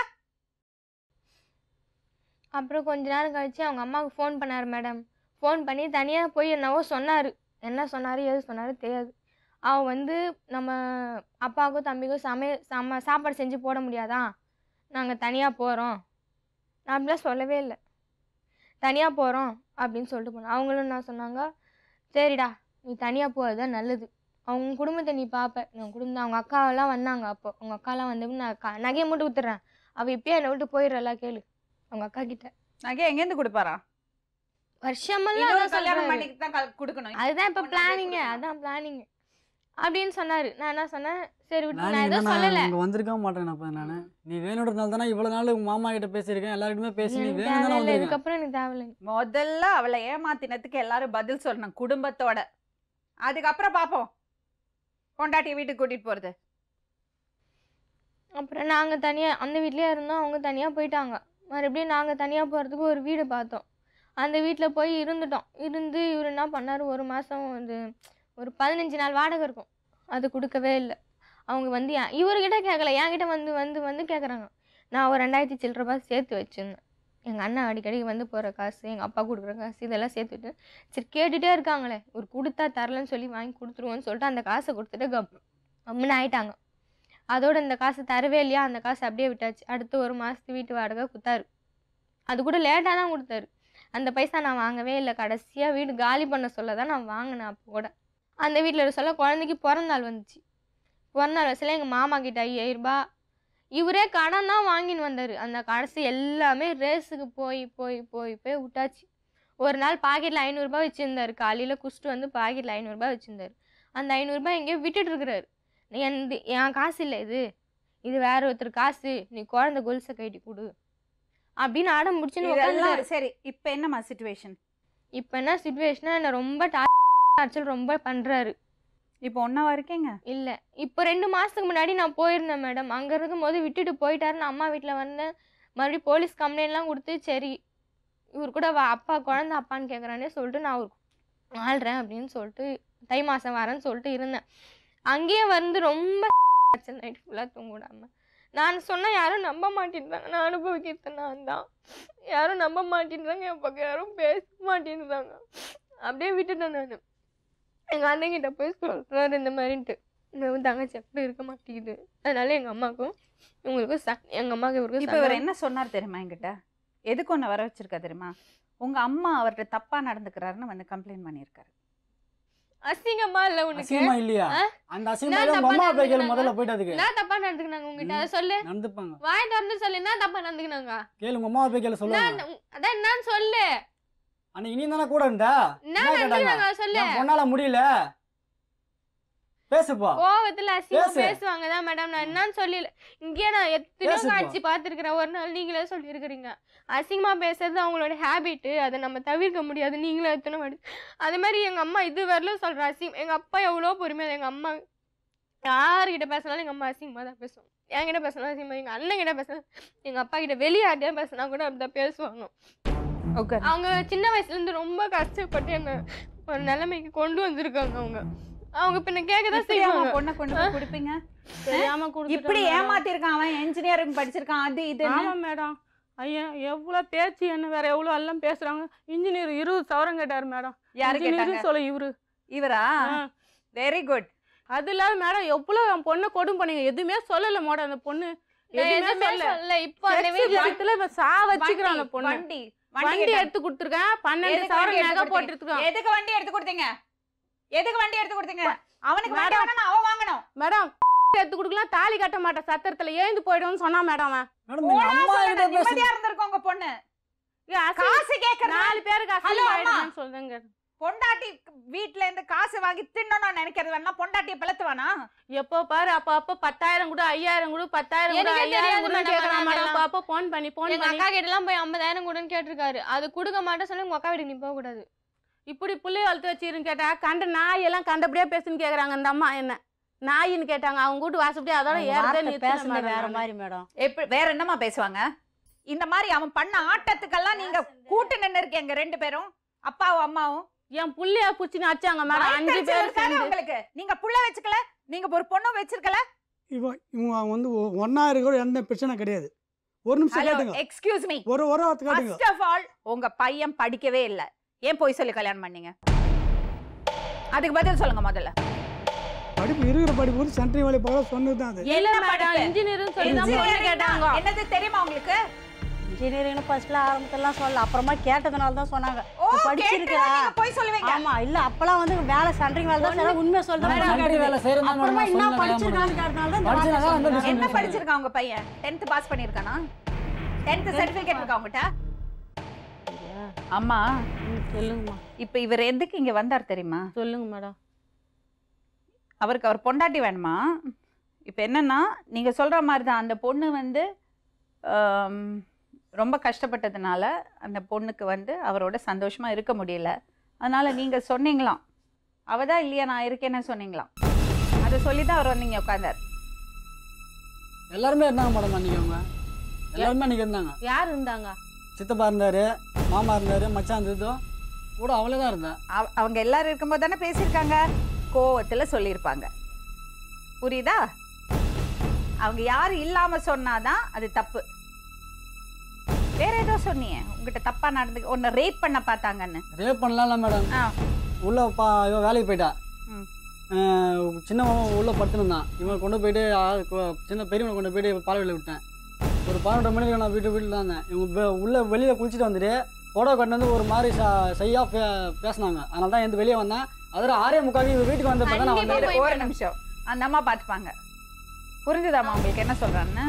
A: அப்புறம் கொஞ்ச நேரம் கழிச்சு அவங்க அம்மாவுக்கு ஃபோன் பண்ணார் மேடம் ஃபோன் பண்ணி தனியாக போய் என்னவோ சொன்னார் என்ன சொன்னார் எது சொன்னார் தெரியாது அவன் வந்து நம்ம அப்பாவுக்கும் தம்பிக்கும் சமைய சம சாப்பாடு செஞ்சு போட முடியாதா நாங்கள் தனியாக போகிறோம் நான் அப்படிலாம் சொல்லவே இல்லை தனியாக போகிறோம் அப்படின்னு சொல்லிட்டு போனோம் அவங்களும் என்ன சொன்னாங்க சரிடா நீ தனியாக போ அதுதான் நல்லது அவங்க குடும்பத்தை நீ பார்ப்ப உன் குடும்பம் அவங்க அக்காவெல்லாம் வந்தாங்க அப்போ அவங்க அக்காலாம் வந்து நான் க நகையை மட்டும் வித்துறேன் அவள் இப்பயே என்னை விட்டு போயிடுறல கேளு அவங்க அக்கா கிட்ட
D: நகை எங்கேருந்து கொடுப்பாரா
A: வருஷமெல்லாம்
D: இன்னொரு
A: அதான்
D: கல்யாணம்
A: சொல்றாரு.
D: பண்ணிட்டு தான் கல்- கொடுக்கணும்
A: அதுதான் இப்போ
D: ஒண்ணாந்தேதி
A: பிளானிங்க
D: கொடுக்கணும்.
A: அதான் பிளானிங் அப்படின்னு சொன்னாரு நான் என்ன சொன்னேன் சரி விட்டு நான்
C: நான்
A: எதுவும் சொல்லல
C: இங்கே வந்திருக்க மாட்டேன் அப்போ நான் நீ வேணுன்றதுனால தானே இவ்வளோ நாள் உங்கள் மாமா கிட்ட பேசியிருக்கேன் எல்லாருக்குமே பேசி நீ
A: எனக்கு
C: வேணும் தானே
A: தேவையில்லை
C: வந்திருக்கேன்
A: இதுக்கப்புறம் எனக்கு தேவையில்லை
D: முதல்ல அவளை ஏமாத்தினதுக்கு எல்லாரும் பதில் சொல்லணும் குடும்பத்தோட அதுக்கப்புறம் பாப்போம் பொண்டாட்டியை வீட்டுக்கு கூட்டிட்டு போறது
A: அப்புறம் நாங்கள் தனியாக அந்த வீட்லேயே இருந்தோம் அவங்க தனியாக போயிட்டாங்க மறுபடியும் நாங்கள் தனியாக போகிறதுக்கு ஒரு வீடு பார்த்தோம் அந்த வீட்டில் போய் இருந்துட்டோம் இருந்து இவர் என்ன பண்ணார் ஒரு மாதம் வந்து ஒரு பதினஞ்சு நாள் வாடகை இருக்கும் அது கொடுக்கவே இல்லை அவங்க வந்து என் இவர்கிட்ட கேட்கல என்கிட்ட வந்து வந்து வந்து கேட்குறாங்க நான் ஒரு ரெண்டாயிரத்தி சில்லற ரூபாய் சேர்த்து வச்சுருந்தேன் எங்கள் அண்ணன் அடிக்கடி வந்து போகிற காசு எங்கள் அப்பா கொடுக்குற காசு இதெல்லாம் சேர்த்துட்டு சரி கேட்டுகிட்டே இருக்காங்களே ஒரு கொடுத்தா தரலன்னு சொல்லி வாங்கி கொடுத்துருவோன்னு சொல்லிட்டு அந்த காசை கொடுத்துட்டு கப் கம்முன்னு ஆயிட்டாங்க அதோட இந்த காசு தரவே இல்லையா அந்த காசு அப்படியே விட்டாச்சு அடுத்து ஒரு மாதத்து வீட்டு வாடகை கொடுத்தாரு அது கூட லேட்டாக தான் கொடுத்தாரு அந்த பைசா நான் வாங்கவே இல்லை கடைசியாக வீடு காலி பண்ண சொல்ல தான் நான் வாங்கினேன் அப்போ கூட அந்த வீட்டில் சொல்ல குழந்தைக்கு பிறந்தநாள் வந்துச்சு பிறந்தநாள் வயசில் எங்கள் மாமா கிட்ட ஐயாயிரரூபா இவரே கடன் தான் வாங்கின்னு வந்தார் அந்த கடைசி எல்லாமே ரேஸுக்கு போய் போய் போய் போய் விட்டாச்சு ஒரு நாள் பாக்கெட்டில் ஐநூறுரூபா வச்சுருந்தாரு காலையில் குடிச்சிட்டு வந்து பாக்கெட்டில் ஐநூறுரூபா வச்சுருந்தாரு அந்த ஐநூறுரூபா எங்கேயோ விட்டுட்டு இருக்கிறாரு என் என் காசு இல்லை இது இது வேற ஒருத்தர் காசு நீ குழந்தை கொலுசை கட்டி கொடு அப்படின்னு அடம் முடிச்சுன்னு உட்காந்துட்டாரு
D: இதெல்லாம் சரி இப்ப என்னம்மா சுச்சுவேஷன்
A: இப்போ என்ன சுச்சுவேஷனாக என்னை ரொம்ப டார்ச்சல் ரொம்ப பண்ணுறாரு
D: இப்போ ஒன்னாவா இருக்கீங்க
A: இல்லை இப்போ ரெண்டு மாதத்துக்கு முன்னாடி நான் போயிருந்தேன் மேடம் அங்கே இருக்கும்போது விட்டுட்டு போயிட்டாரு நான் அம்மா வீட்டில் வந்தேன் மறுபடியும் போலீஸ் கம்ப்ளைண்ட்லாம் கொடுத்து சரி இவர் கூட வா அப்பா குழந்த அப்பான்னு கேட்குறானே சொல்லிட்டு நான் அவருக்கு வாழ்கிறேன் அப்படின்னு சொல்லிட்டு தை மாதம் வரேன்னு சொல்லிட்டு இருந்தேன் அங்கேயே வந்து ரொம்ப நைட் ஃபுல்லாக தூங்கிடாம நான் சொன்னால் யாரும் நம்ப மாட்டேன்றாங்க நான் அனுபவிக்கிறது நான் தான் யாரும் நம்ப மாட்டேன்றாங்க என் பக்கம் யாரும் பேச மாட்டேன்றாங்க அப்படியே விட்டுட்டேன் நான் எங்கள் அண்ணங்கிட்ட போய் சொல்கிறாரு இந்த மாதிரின்ட்டு இந்த தங்கச்சி அப்படி இருக்க மாட்டேங்குது அதனால எங்கள் அம்மாவுக்கும் இவங்களுக்கும் ச எங்கள் அம்மாவுக்கு இவருக்கும்
D: இப்போ இவர்
A: சண்டை.
D: என்ன சொன்னார் தெரியுமா என்கிட்ட எதுக்கு ஒன்று வர வச்சிருக்கா தெரியுமா உங்க அம்மா அவர்கிட்ட தப்பா நடந்துக்கிறாருன்னு வந்து கம்ப்ளைண்ட் பண்ணியிருக்காரு
A: அசிங்கமா இல்லை உனக்கு
C: அசிங்கமா இல்லையா
A: ஆ?
C: அந்த அசிங்கமா
A: நான்
C: உங்க
A: தப்பா
C: அம்மா போய் கேளு
A: நடந்துக்கினாங்க.
C: முதல்ல போயிட்டு அதுக்கு
A: என்ன தப்பா நடந்துக்கினாங்க உங்ககிட்ட அதை சொல்லு
C: நடந்துப்பாங்க
A: வாய் திறந்து சொல்லு என்ன தப்பா நடந்துக்கினாங்க
C: கேளு உங்க அம்மா போய் கேளு சொல்லுவாங்க
A: நான் அதான் என்னன்னு சொல்லு
C: அன்னைக்கு நீ தானே கூட இருந்தா
A: என்ன
C: என்ன கேட்டாங்க
A: நடந்துக்கினாங்க சொல்லு
C: என் பொண்ணால முடியல பேசுப்பா
A: கோவத்துல அசிங்கம்
C: பேசு.
A: பேசுவாங்க தான் மேடம் நான் என்னன்னு சொல்லல இங்கேயே நான் எத்தனையோ
C: பேசுப்பா.
A: காட்சி பார்த்துருக்கிறேன் ஒரு நாள் நீங்களே சொல்லியிருக்கிறீங்க அசிங்கமா பேசுறது அவங்களோட ஹேபிட்டு அதை நம்ம தவிர்க்க முடியாது நீங்களே எத்தனை வாடி அதே மாதிரி எங்க அம்மா இது வரலும் சொல்ற அசிங்கம் எங்க அப்பா எவ்வளோ பொறுமையாக எங்க அம்மா யார்கிட்ட பேசினாலும் எங்க அம்மா அசிங்கமா தான் பேசுவோம் என்கிட்ட பேசினா அசிங்கமா எங்க அண்ணன் கிட்ட பேசினா எங்க அப்பா கிட்ட வெளியாட்டே பேசினா கூட அப்படிதான் பேசுவாங்க
D: ஓகே
A: அவங்க சின்ன வயசுல இருந்து ரொம்ப கஷ்டப்பட்டு என்ன ஒரு நிலைமைக்கு கொண்டு வந்திருக்காங்க அவங்க அவங்க பின்ன கேட்கதான்
D: இப்படி அவன்
A: செய்வாங்க
D: பொண்ணை கொண்டு போய் கொடுப்பீங்க
E: தெரியாம
D: இப்படி ஏமாத்திருக்கான் அவன் இன்ஜினியரிங் படிச்சிருக்கான் அது இது
E: ஆமா மேடம் ஐயா எவ்வளோ பேச்சு என்ன வேற எவ்வளோ எல்லாம் பேசுறாங்க இன்ஜினியர் இருபது சவரம் கேட்டாரு மேடம்
D: யாரு கேட்டாங்க
E: இன்ஜினியர் சொல்ல இவரு
D: இவரா
E: ஆ.
D: வெரி குட்
E: அது இல்லாத மேடம் எவ்வளோ என் பொண்ணை கொடும் பண்ணீங்க எதுவுமே சொல்லல மேடம் அந்த பொண்ணு
A: நான்
E: எதுவுமே
A: எதுவுமே
E: சொல்லல
A: சொல்லல இப்போ அந்த
E: Sex
A: வீட்ல
E: விஷயத்துல இப்ப சா வச்சுக்கிறான் அந்த பொண்ணு
D: வண்டி
E: வண்டி
D: கேட்டாங்க.
E: எடுத்து கொடுத்துருக்கேன் பன்னெண்டு
D: எதுக்கு வண்டி
E: சவரம்
D: எடுத்து
E: நகை
D: கொடுத்தீங்க?
E: போட்டுருக்கான்
D: எதுக்கு வண்டி எடுத்து கொடுத்தீங்க எதுக்கு வண்டி எடுத்து கொடுத்தீங்க அவனுக்கு வண்டி
E: மேடம்.
D: வேணும்னா அவன் வாங்கணும்
E: மேடம் எடுத்து கொடுக்கலாம் தாலி கட்ட மாட்டேன் சத்திரத்துல ஏந்து போயிடும்னு சொன்னா மேடம் அவன்
C: மேடம் எங்க அம்மா கிட்ட பேச
D: நிம்மதியா இருந்திருக்கும் உங்க பொண்ணு
E: ஏய், அசிங்கம்.
D: காசு கேக்குற
E: நாலு பேருக்கு
D: Hello,
E: அசிங்கம்
D: அம்மா.
E: ஆயிடுதுன்னு சொல்லுங்க
D: பொண்டாட்டி வீட்ல இருந்து காசு வாங்கி தின்னணும்னு நினைக்கிறது வேணா பொண்டாட்டிய பிளத்துவானா
E: எப்போ பாரு அப்ப அப்ப பத்தாயிரம் கூட ஐயாயிரம் கூட பத்தாயிரம் கூட
A: எனக்கே
E: ஐயாயிரம்
A: தெரியாது
E: கூட
A: madam
E: கேக்குறான் மேடம்
A: அதெல்லாம்.
E: அப்ப அப்ப போன் பண்ணி போன்
A: எங்க
E: பண்ணி
A: அக்கா கிட்ட எல்லாம் போய் ஐம்பதாயிரம் கூடன்னு கேட்டிருக்காரு அது கொடுக்க மாட்டேன் சொல்லி உங்க அக்கா வீட்டுக்கு நீ போக கூடாது
E: இப்படி புள்ளைய வளர்த்து வச்சிருன்னு கேட்டா கண்ட நாய் எல்லாம் கண்டபடியா பேசுன்னு கேக்குறாங்க அந்த அம்மா என்ன நாயின்னு கேட்டாங்க அவங்க கூட்டு வாசப்படியே அதோட ஏறுதே பேசுனது நிறுத்தின வேற madam. மாதிரி மேடம்
D: எப்படி வேற என்னமா பேசுவாங்க இந்த மாதிரி அவன் பண்ண ஆட்டத்துக்கெல்லாம் நீங்க கூட்டு நின்னு இருக்கீங்க ரெண்டு பேரும் அப்பாவும் அம்மாவும்
E: என் புள்ளைய புச்சின்னு அடிச்சாங்க மேடம் அஞ்சு
D: வயித்தெரிச்சல்
E: பேர்
D: இருக்காது
E: சேர்ந்து
D: உங்களுக்கு நீங்க புள்ள வச்சுக்கல நீங்க ஒரு பொண்ணும் வச்சிருக்கல
F: இவன் இவங்க வந்து ஒன்றா இருக்கிற எந்த பிரச்சனை கிடையாது ஒரு நிமிஷம்
D: ஹலோ
F: கேட்டுங்க
D: எக்ஸ்கியூஸ் மீ
F: ஒரு ஒரு வார்த்தை கேட்டுங்க
D: ஃபர்ஸ்ட் ஆஃப் ஆல் உங்க பையன் படிக்கவே இல்ல ஏன் போய் சொல்லி கல்யாணம் பண்ணீங்க அதுக்கு பதில் சொல்லுங்க முதல்ல
F: படிப்பு இருக்கிற படிப்பு வந்து சென்ட்ரி வேலை போக சொன்னது தான் அது
E: இல்ல
D: என்ன
E: மேடம்
D: படிப்பு?
E: இன்ஜினியரிங் சொல்லி தான் பொண்ணு
D: Engineering
E: கேட்டாங்க
D: தான். என்னது தெரியுமா உங்களுக்கு
E: இன்ஜினியரிங் ஃபர்ஸ்ட்ல ஆரம்பத்துலாம் சொல்லல அப்புறமா கேட்டதுனால தான் சொன்னாங்க
D: ஓ
E: நீ படிச்சிருக்கியா?
D: கேட்டா நீங்க போய் சொல்லுவீங்க
E: ஆமா இல்ல அப்பலாம் வந்து வேலை சென்ட்ரிங் வேலை தான் செய்யலாம், உண்மை சொல்றேன்
C: சென்ட்ரி வேலை செய்யறதா
E: அப்புறமா
C: மேடம்
E: என்ன
C: சொல்லல கல்யாணம்
E: படிச்சிருக்கான்னு கேட்டனால தான் இந்த
C: படிச்சிருக்கா
E: வார்த்தை
C: அந்த
E: சொன்னாங்க.
D: என்ன
C: விஷயம்
D: படிச்சிருக்கான் உங்க பையன் 10th பாஸ் பண்ணிருக்கானா 10th சர்டிபிகேட் இருக்கா உங்ககிட்ட
E: சொல்றியா
D: அம்மா
E: ம் சொல்லுங்கம்மா
D: இப்போ இவர் எதுக்கு இங்கே வந்தார் தெரியுமா
E: சொல்லுங்க மேடம்
D: அவருக்கு அவர் பொண்டாட்டி வேணுமா இப்போ என்னன்னா நீங்கள் சொல்கிற மாதிரி தான் அந்த பொண்ணு வந்து ஆம், ரொம்ப கஷ்டப்பட்டதுனால அந்த பொண்ணுக்கு வந்து அவரோட சந்தோஷமாக இருக்க முடியல அதனால் நீங்கள் சொன்னீங்களாம் அவ தான் இல்லையா நான் இருக்கேன்னு சொன்னீங்களாம் அதை சொல்லி தான் அவர் வந்து இங்கே உட்காந்தார்
C: எல்லாருமே இருந்தாங்க மேடம் அன்றைக்கி அவங்க எல்லாருமே அன்றைக்கி இருந்தாங்க
E: யார் இருந்தாங்க
C: சித்தப்பா இருந்தார் மாமா இருந்தார் மச்சான் இருந்ததும் கூட அவளே தான் இருந்தேன்
D: அவ- அவங்க எல்லாரும் இருக்கும்போது தானே பேசியிருக்காங்க கோவத்தில் சொல்லியிருப்பாங்க புரியுதா அவங்க யாரும் இல்லாமல் சொன்னாதான் அது தப்பு வேற ஏதோ சொன்னியே உங்ககிட்ட தப்பா நடந்து உன்னை ரேப் பண்ண பார்த்தாங்கன்னு
C: ரேப் பண்ணலாம்ல மேடம்
D: ஆ.
C: உள்ளே பா இவன் வேலைக்கு போயிட்டா
D: ம்.
C: அஹ் சின்னவன் உள்ளே படுத்துருந்தான் இவன் கொண்டு போயிட்டு ஆ, கொ- சின்ன பெரியவனை கொண்டு போயிட்டு பால்வெளியில் விட்டேன் ஒரு பன்னெண்டு மணிக்கு நான் வீட்டு வீட்டில் தான் இருந்தேன் இவங்க வெ- உள்ள வெளியில் குளிச்சுட்டு வந்துட்டு புடவை கட்டினு வந்து ஒரு மாதிரி ச செய்யாக பே பேசினாங்க அதனால தான் எந்த வெளியே வந்தேன் அதில் ஆறே முக்கால் இவன் வீட்டுக்கு வந்த பிறகு நான்
B: கண்டிப்பா
C: வந்தேன்
D: ஒரு- ஒரு நிமிஷம் அந்த அம்மா பார்த்துப்பாங்க புரிஞ்சுதாம்மா உங்களுக்கு என்ன சொல்றான்னு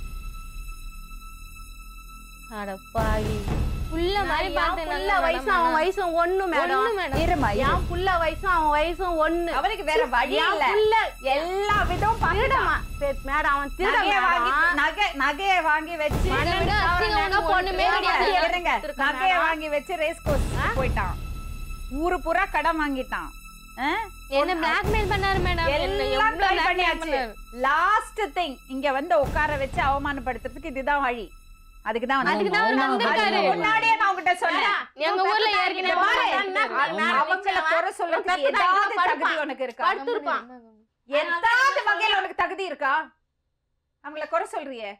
E: அட பாவி
B: புள்ள மாதிரி பார்த்தேன்
E: புள்ள வயசும் அவன் வயசும் ஒண்ணு மேடம்
B: ஒண்ணு மேடம்
D: இருமா இரு.
E: என் புள்ள வயசும் அவன் வயசும் ஒண்ணு
D: அவருக்கு வேற வழி
E: என்
D: இல்ல
E: புள்ள
D: எல்லா விதம்
E: திருடமா பே- மேடம் அவன் திருட
D: நகையை வாங்கி
E: மேடம்
D: நகை நகையை வாங்கி வச்சு
B: அதை விட அசிங்கமான பொண்ணுமே கிடையாது
D: இருங்க
E: இருக்கான்
D: நகையை
E: மேடம்.
D: வாங்கி வச்சு ரேஸ் கோர்ஸ் போயிட்டான் ஊரு பூரா கடன் வாங்கிட்டான் ஆ?
B: என்ன பிளாக்மெயில் பண்ணாரு மேடம் என்ன
D: எல்லாம்
B: எவ்வளவு
D: try
B: blackmail
D: பண்ணியாச்சு
B: பண்ணாரு
D: லாஸ்ட் திங் இங்க வந்து உட்கார வச்சு அவமானப்படுத்துறதுக்கு இதுதான் வழி அதுக்கு தான் வந்து-
B: அதுக்கு தான் அவர்
C: அவமானம்
B: வந்திருக்காரு
C: பண்ணாரு.
D: முன்னாடியே நான் உங்ககிட்ட சொன்னேன்
B: எங்க ஊர்ல
D: இங்க
B: ஏற்கனவே
D: பாரு,
E: அவன்
D: அவங்கள குறை சொல்றதுக்கு
E: கத்துனா
D: ஏதாவது
E: இங்க
D: தகுதி
E: படுப்பான்.
D: உனக்கு இருக்கா
E: படுத்திருப்பான்
D: ஏதாவது வகையில உனக்கு தகுதி இருக்கா அவங்கள குறை சொல்றியே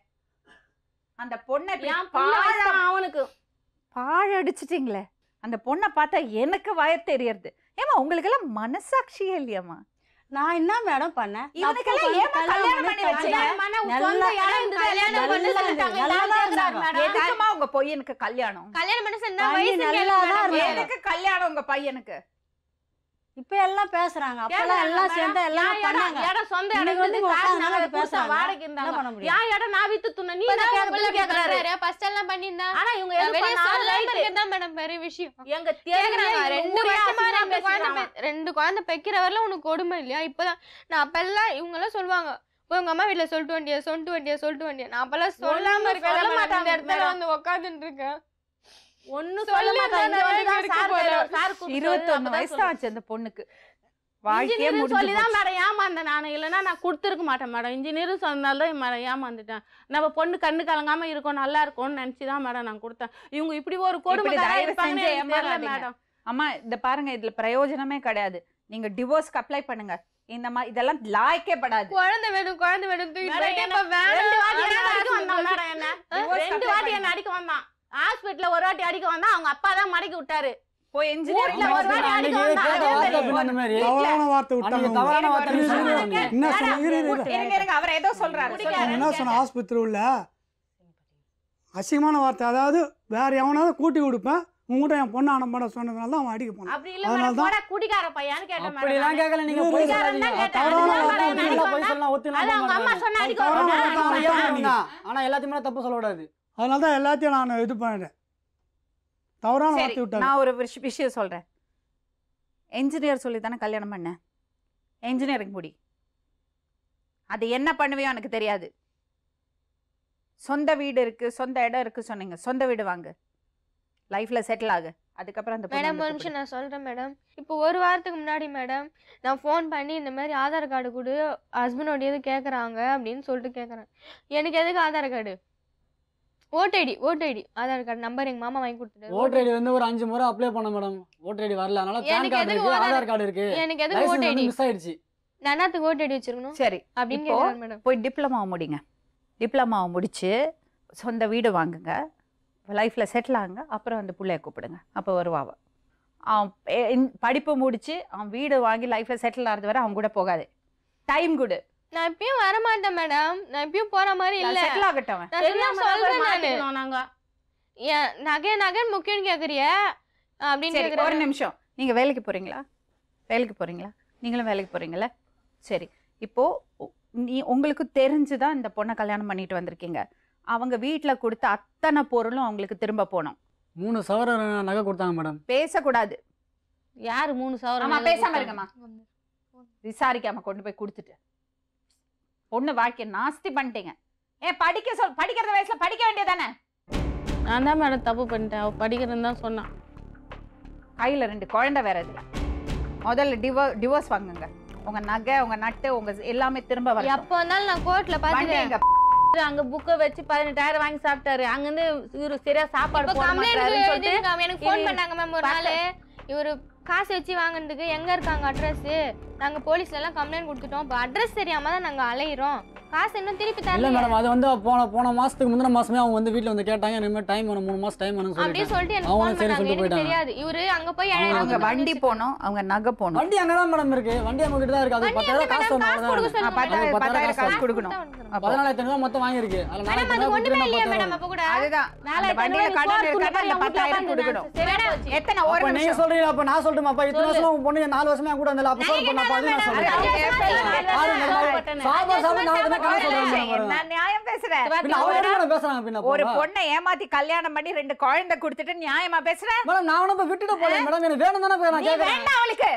D: அந்த பொண்ணை இப்படி
E: என் புள்ள
D: பாழா
E: வயசும் அவனுக்கு
D: பாழடிச்சிட்டீங்களே அந்த பொண்ணை பார்த்தா எனக்கு வய தெரியறது ஏமா உங்களுக்கெல்லாம் மனசாட்சியே இல்லையாம்மா
G: நான் என்ன மேடம் பண்ணேன்
D: இவனுக்கெல்லாம் ஏமா கல்யாணம் பண்ணி வச்சீங்க
E: கல்யாணம் பண்ண உன்
G: நல்லா-
E: சொந்த இடம் இருந்தது, கல்யாணம் பண்ண
G: நல்லா
E: சொல்லிட்டாங்க.
G: நல்லா
E: எல்லாம்
G: தான்
E: கேக்குறாரு
G: இருந்தாங்க.
E: மேடம்.
D: எதுக்குமா உங்க பையனுக்கு கல்யாணம்
B: கல்யாணம் பண்ண சொன்னா
G: பண்ணி
B: வயசு
G: நல்லா
B: கேளுங்க
G: தான்
B: மேடம்.
G: இருந்தாங்க.
D: எதுக்கு கல்யாணம் உங்க பையனுக்கு
G: இப்ப எல்லாம் பேசுறாங்க அப்பெல்லாம்
E: கேக்குறாங்க
G: எல்லாம்
E: மேடம்.
G: சேர்ந்து எல்லாம்
E: என் இடம்,
G: பண்ணாங்க
E: இடம் சொந்த இடம்
G: இன்னைக்கு வந்து
E: இருந்தது, காசு
G: உட்கார்ந்து
E: நாங்க
G: நாங்க
E: கொடுத்தோம்,
G: பேசுறாங்க.
E: வாடகைக்கு
G: என்ன
E: இருந்தாங்க.
G: பண்ண முடியும்
E: என் இடம் நான் வித்து துண்ண நீ
B: இப்பதான்
E: என்ன
B: உங்க புள்ள
E: கேக்குறது கேக்குறாரு
B: பண்றாரு. first எல்லாம் பண்ணியிருந்தா,
E: ஆனா இவங்க
B: நான்
E: எது
B: வெளிய
E: பண்ணாலும்
B: சொல்லாம
E: right.
B: இருக்கிறது தான் மேடம் பெரிய விஷயம்
E: எங்க
B: கேக்குறாங்க,
E: தெருவுல
B: ரெண்டு
E: ஊரே
B: வருஷமா
E: அசிங்கமா
B: ரெண்டு குழந்தை
E: பேசுறாங்க.
B: பெ- ரெண்டு குழந்தை பெக்கிற வரல உனக்கு கொடுமை இல்லையா இப்பதான் நான் அப்பெல்லாம் இவங்க எல்லாம் சொல்லுவாங்க போய் உங்க அம்மா வீட்டுல சொல்லிட்டு வண்டியா சொல்லிட்டு வண்டியா சொல்லிட்டு வண்டியா நான் அப்பெல்லாம் சொல்லாம
E: ஒண்ணும்
B: இருக்கேன்
E: சொல்ல
B: இந்த
E: மாட்டாங்க
B: இடத்துல
E: மேடம்.
B: வந்து உட்காந்துட்டு இருக்கேன்
E: ஒண்ணும்
B: சொல்லி
E: சொல்ல மாட்டாங்க.
B: தானே
E: இங்க வந்து
B: இருக்க
E: சார்
B: போறோம்.
E: பேரு- சார் கூப்பிட்டு
D: இருபத்தொன்னு
E: அப்பதான்
D: வயசு
E: சொல்லுவாங்க.
D: ஆச்சு அந்த பொண்ணுக்கு வாழ்க்கையே
E: இன்ஜினியர்
D: முடிஞ்சு
E: சொல்லி தான்
D: போச்சு.
E: மேடம் ஏமாந்தேன் நான் இல்லைன்னா நான் கொடுத்துருக்க மாட்டேன் மேடம் இன்ஜினியர் சொன்னதால தான் மேடம் ஏமாந்துட்டேன் நம்ம பொண்ணு கண்ணு கலங்காம இருக்கும் நல்லா இருக்கும்னு நினச்சி தான் மேடம் நான் கொடுத்தேன் இவங்க இப்படி ஒரு கொடுமை
D: இப்படி தயவு
E: இருப்பாங்கன்னு
D: செஞ்சு
E: எனக்கு தெரியல
D: ஏமாறாதீங்க.
E: மேடம்
D: அம்மா இந்த பாருங்க இதுல பிரயோஜனமே கிடையாது நீங்க டிவோர்ஸ்க்கு அப்ளை பண்ணுங்க இந்த மாதிரி இதெல்லாம் லாய்க்கே படாது
B: குழந்தை வேணும் குழந்தை வேணும் தூக்கிட்டு
E: மேடம்,
B: போயிட்டு
E: என்ன-
B: இப்ப
E: ரெண்டு வாட்டி
B: வேணாம்
E: என்ன அடிக்க வந்தான் மேடம் என்ன
D: Divorce
E: ரெண்டு
D: apply
E: வாட்டி என்ன
D: பண்ணுங்க.
E: அடிக்க வந்தான் ஹாஸ்பிட்டல்ல ஒரு வாட்டி அடிக்க வந்தான் அவங்க அப்பா தான் மடக்கி விட்டாரு
D: போய் இன்ஜினியரிங்ல
E: வீட்ல
D: ஒரு
E: ஒரு வாட்டி
D: வாட்டி
E: அடிக்க
C: அன்னைக்கு
E: வந்தான்.
C: கேட்ட
E: அதே
C: வார்த்தை
E: மாதிரி.
C: பின்ன இந்த மாதிரி
F: தவறான வார்த்தை
C: அன்னைக்கு
F: விட்டாங்க
C: தவறான
D: எனக்கு
C: வார்த்தை
D: ஒரு
C: சொல்லி
D: நிமிஷம்
C: வாங்க.
F: என்ன
D: வேணாம்.
F: சொன்னாங்க இரு, இரு, இரு.
D: இருங்க இருங்க அவர் ஏதோ சொல்றாரு
E: குடிக்காரன்.
D: சொல்லுங்க.
F: என்ன சொன்ன ஆஸ்பத்திரி உள்ள அசிங்கமான வார்த்தை அதாவது வேற எவனாவது கூட்டி கொடுப்பேன் உங்ககிட்ட என் பொண்ணு அனுப்பட சொன்னதுனால தான் அவன் அடிக்க போனான்
E: அப்படி இல்ல
F: அதனால
E: மேடம்
F: தான்
E: போடா குடிக்கார பையன்னு கேட்டேன்
C: அப்படிலாம்
E: மேடம்
C: கேட்கல நீங்க
F: இல்ல,
C: போய்
F: இல்ல,
C: சொல்லாதீங்க
E: இல்ல, இல்ல,
C: தவறான
E: இல்ல,
C: வார்த்தை
E: இல்ல,
C: நீங்களா
E: இல்ல,
C: போய் சொல்லலாம் ஒத்து
E: அது அவங்க அம்மா
C: நம்ப
E: சொன்ன அடிக்க
F: தவறான
E: வந்தான்.
F: வார்த்தை
C: மாட்டாங்க.
F: அவன்
C: அவன் தான். ஆனா எல்லாத்தையுமே தப்பு சொல்லக்கூடாது
F: அதனால தான் எல்லாத்தையும் நான் இது பண்ணிட்டேன் தவறான
D: சரி
F: வார்த்தை விட்டாங்க
D: நான் ஒரு விஷ- விஷயம் சொல்றேன் என்ஜினியர் சொல்லி தானே கல்யாணம் பண்ணேன் என்ஜினியரிங் முடி அது என்ன பண்ணுவியோ எனக்கு தெரியாது சொந்த வீடு இருக்கு சொந்த இடம் இருக்கு சொன்னீங்க சொந்த வீடு வாங்கு லைஃப்ல செட்டில் ஆகு அதுக்கப்புறம் அந்த பொண்ணை
B: மேடம்
D: வந்து
B: ஒரு நிமிஷம் நான் சொல்றேன் மேடம் இப்போ ஒரு வாரத்துக்கு முன்னாடி மேடம் நான் ஃபோன் பண்ணி இந்த மாதிரி ஆதார் கார்டு கொடு ஹஸ்பண்டோடையது கேட்குறாங்க அப்படின்னு சொல்லிட்டு கேட்குறேன் எனக்கு எதுக்கு Aadhaar card vote ID vote ID Aadhaar card number எங்க மாமா வாங்கி கொடுத்துட்டு
C: ஓட்டர் ஐடி வந்து ஒரு அஞ்சு முறை அப்ளை பண்ண மேடம் ஓட்டர் ஐடி வரல அதனால பேன்
B: எனக்கு
C: கார்டு
B: எதுக்கு
C: இருக்கு
B: ஆதார்
C: ஆதார் கார்டு இருக்கு
B: எனக்கு எதுக்கு ஓட்
C: லைசன்ஸ்
B: ஐடி
C: வந்து மிஸ் ஆயிடுச்சு
B: நான் என்னத்துக்கு ஓட் ஐடி வச்சிருக்கணும்
D: சரி
B: அப்படின்னு
D: இப்போ-
B: கேட்குறாரு மேடம்
D: போய் டிப்ளமாவை முடிங்க டிப்ளமாவை முடிச்சு சொந்த வீடு வாங்குங்க லைஃப்பில் செட்டில் ஆகுங்க அப்புறம் அந்த பிள்ளைய கூப்பிடுங்க அப்போ வருவாவ அவன் எ- இன்- படிப்பு முடிச்சு அவன் வீடு வாங்கி லைஃப்பில் செட்டில் ஆகிறது வரை அவன் கூட போகாது டைம் கொடு
B: நான் இப்பயும் வர மாட்டேன் மேடம் நான் இப்பயும் போற மாதிரி இல்ல
D: செட்டில் ஆகட்டும் அவன்.
B: நான் சும்மா
E: தெரியாம தான் போய்
B: சொல்றேன் நானு
E: மாட்டிக்கினோம் நாங்க
B: ஏன் நகை நகை முக்கியம் கேக்குறிய அப்படின்னு
D: சரி ஒரு
B: கேக்குறாரு
D: நிமிஷம் நீங்கள் வேலைக்கு போகிறீங்களா வேலைக்கு போகிறீங்களா நீங்களும் வேலைக்கு போகிறீங்களா சரி இப்போது நீ உங்களுக்கு தெரிஞ்சு தான் இந்த பொண்ணை கல்யாணம் பண்ணிட்டு வந்திருக்கீங்க அவங்க வீட்டில் கொடுத்த அத்தனை பொருளும் அவங்களுக்கு திரும்ப போகணும்
C: மூணு சவர நகை கொடுத்தாங்க மேடம்
D: பேசக்கூடாது
E: யாரு மூணு சவரம்
D: ஆமா
E: நகை
D: பேசாம
E: கொடுத்தாங்க?
D: இருக்கமா விசாரிக்காம கொண்டு போய் கொடுத்துட்டு பொண்ணு வாழ்க்கைய நாஸ்தி பண்ணிட்டீங்க ஏன் படிக்க சொல் படிக்கிற வயசுல படிக்க வேண்டியதானே
E: நான் தான் மேடம் தப்பு பண்ணிட்டேன் அவ படிக்கிறேன்னு தான் சொன்னான்
D: கையில ரெண்டு குழந்தை வேற இதுல முதல்ல டிவோ டிவோர்ஸ் வாங்குங்க உங்க நகை உங்க நட்டு உங்க எல்லாமே திரும்ப வரட்டும்
B: எப்போ வந்தாலும் நான் கோர்ட்ல
D: வண்டி
B: பாத்துக்கிறேன்
D: எங்க
E: அங்க புக்கை வச்சு பதினெட்டாயிரம் வாங்கி சாப்பிட்டாரு அங்கிருந்து இவரு சரியா சாப்பாடு
B: இப்போ
E: போட
B: கம்ப்ளைண்ட்
E: மாட்டாருன்னு சொல்லிட்டு
B: எழுதிருக்காங்க எனக்கு ஃபோன்
E: இது
B: பண்ணாங்க மேம் ஒரு நாள் இவரு காசு வச்சு வாங்குனதுக்கு எங்க இருக்காங்க அட்ரஸ் நாங்க போலீஸ்ல எல்லாம் கம்ப்ளைண்ட் கொடுத்துட்டோம் இப்போ அட்ரஸ் தெரியாம தான் நாங்க அலையிறோம் காசு இன்னும் திருப்பி
C: இல்லை
B: தரல
C: மேடம் அது வந்து போன போன மாதத்துக்கு முந்தின மாதமே அவங்க வந்து வீட்டில் வந்து கேட்டாங்க இனிமேல் டைம் வேணும் மூணு மாதம் டைம் வேணும்னு
B: அப்படியே
C: சொல்லிட்டு
B: சொல்லிட்டு எனக்கு
C: அவங்களும்
B: ஃபோன்
C: சரி
B: பண்ணாங்க
C: சொல்லிட்டு
B: எனக்கு
C: போயிட்டாங்க.
B: தெரியாது இவரு அங்க போய்
C: அவங்க
D: அவங்க
B: அழகா
D: வண்டி போகணும் அவங்க நகை போகணும்
C: வண்டி அங்கே தான் மேடம் இருக்கு வண்டி அவங்க கிட்ட தான் இருக்கு அது
B: வண்டி
C: பத்தாயிரம் காசு
B: எங்க
C: வரணும்
B: மேடம் காசு கொடுக்க
C: அவ்வளவுதான்.
B: சொல்லுங்க
D: பத்தாயிரம்
C: அது
D: பத்தாயிரம்
C: காசு
D: காசு கொடுக்கணும் அப்போ
C: பதினாலாயிரத்தி ஐநூறு மொத்தம் வாங்கியிருக்கு அதில்
B: மேடம் அது
C: நாலாயிரத்தி
B: ஒண்ணுமே இல்லையா
C: ஐநூறு
B: மேடம் அப்ப கூட
D: அதுதான் அந்த
E: நாலாயிரத்தி
D: வண்டியில
E: ஐநூறு
D: கடன்
E: சோறு
D: இருக்காது அந்த
E: துண்டு
D: பத்தாயிரம்
E: வீட்டுல
D: கொடுக்கணும்
E: உட்காந்து சரியா போச்சு.
D: எத்தனை ஒரு
C: அப்ப நீங்க
D: நிமிஷம்
C: சொல்றீங்க அப்ப நான் சொல்லட்டுமா அப்ப இத்தனை வருஷமா உங்க பொண்ணு நாலு வருஷமா என் கூட இருந்தா அப்ப சொல்ல பண்ண அப்ப அது நான்
D: அது
C: சொல்றேன்
D: அவங்க
C: பாருங்க,
D: பேசுறாங்க.
C: சாப்பாடு சாப்பிட்டு நான் வந்து கணக்கு
D: ஒரு
C: சொல்றேன்
D: நிமிஷம்,
C: பாருங்க.
D: என்ன நியாயம் பேசுற
C: பின்ன அவங்க என்ன மேடம் பேசுறாங்க பின்ன
D: ஒரு
C: போங்க.
D: பொண்ணை ஏமாத்தி கல்யாணம் பண்ணி ரெண்டு குழந்தை கொடுத்துட்டு நியாயமா பேசுற
C: மேடம் நான் ஒன்றும் இப்ப விட்டுட்டு போல மேடம் எனக்கு வேணும் தானே போய் நான்
D: நீ
C: கேட்கறேன்
D: வேண்டாம் அவளுக்கு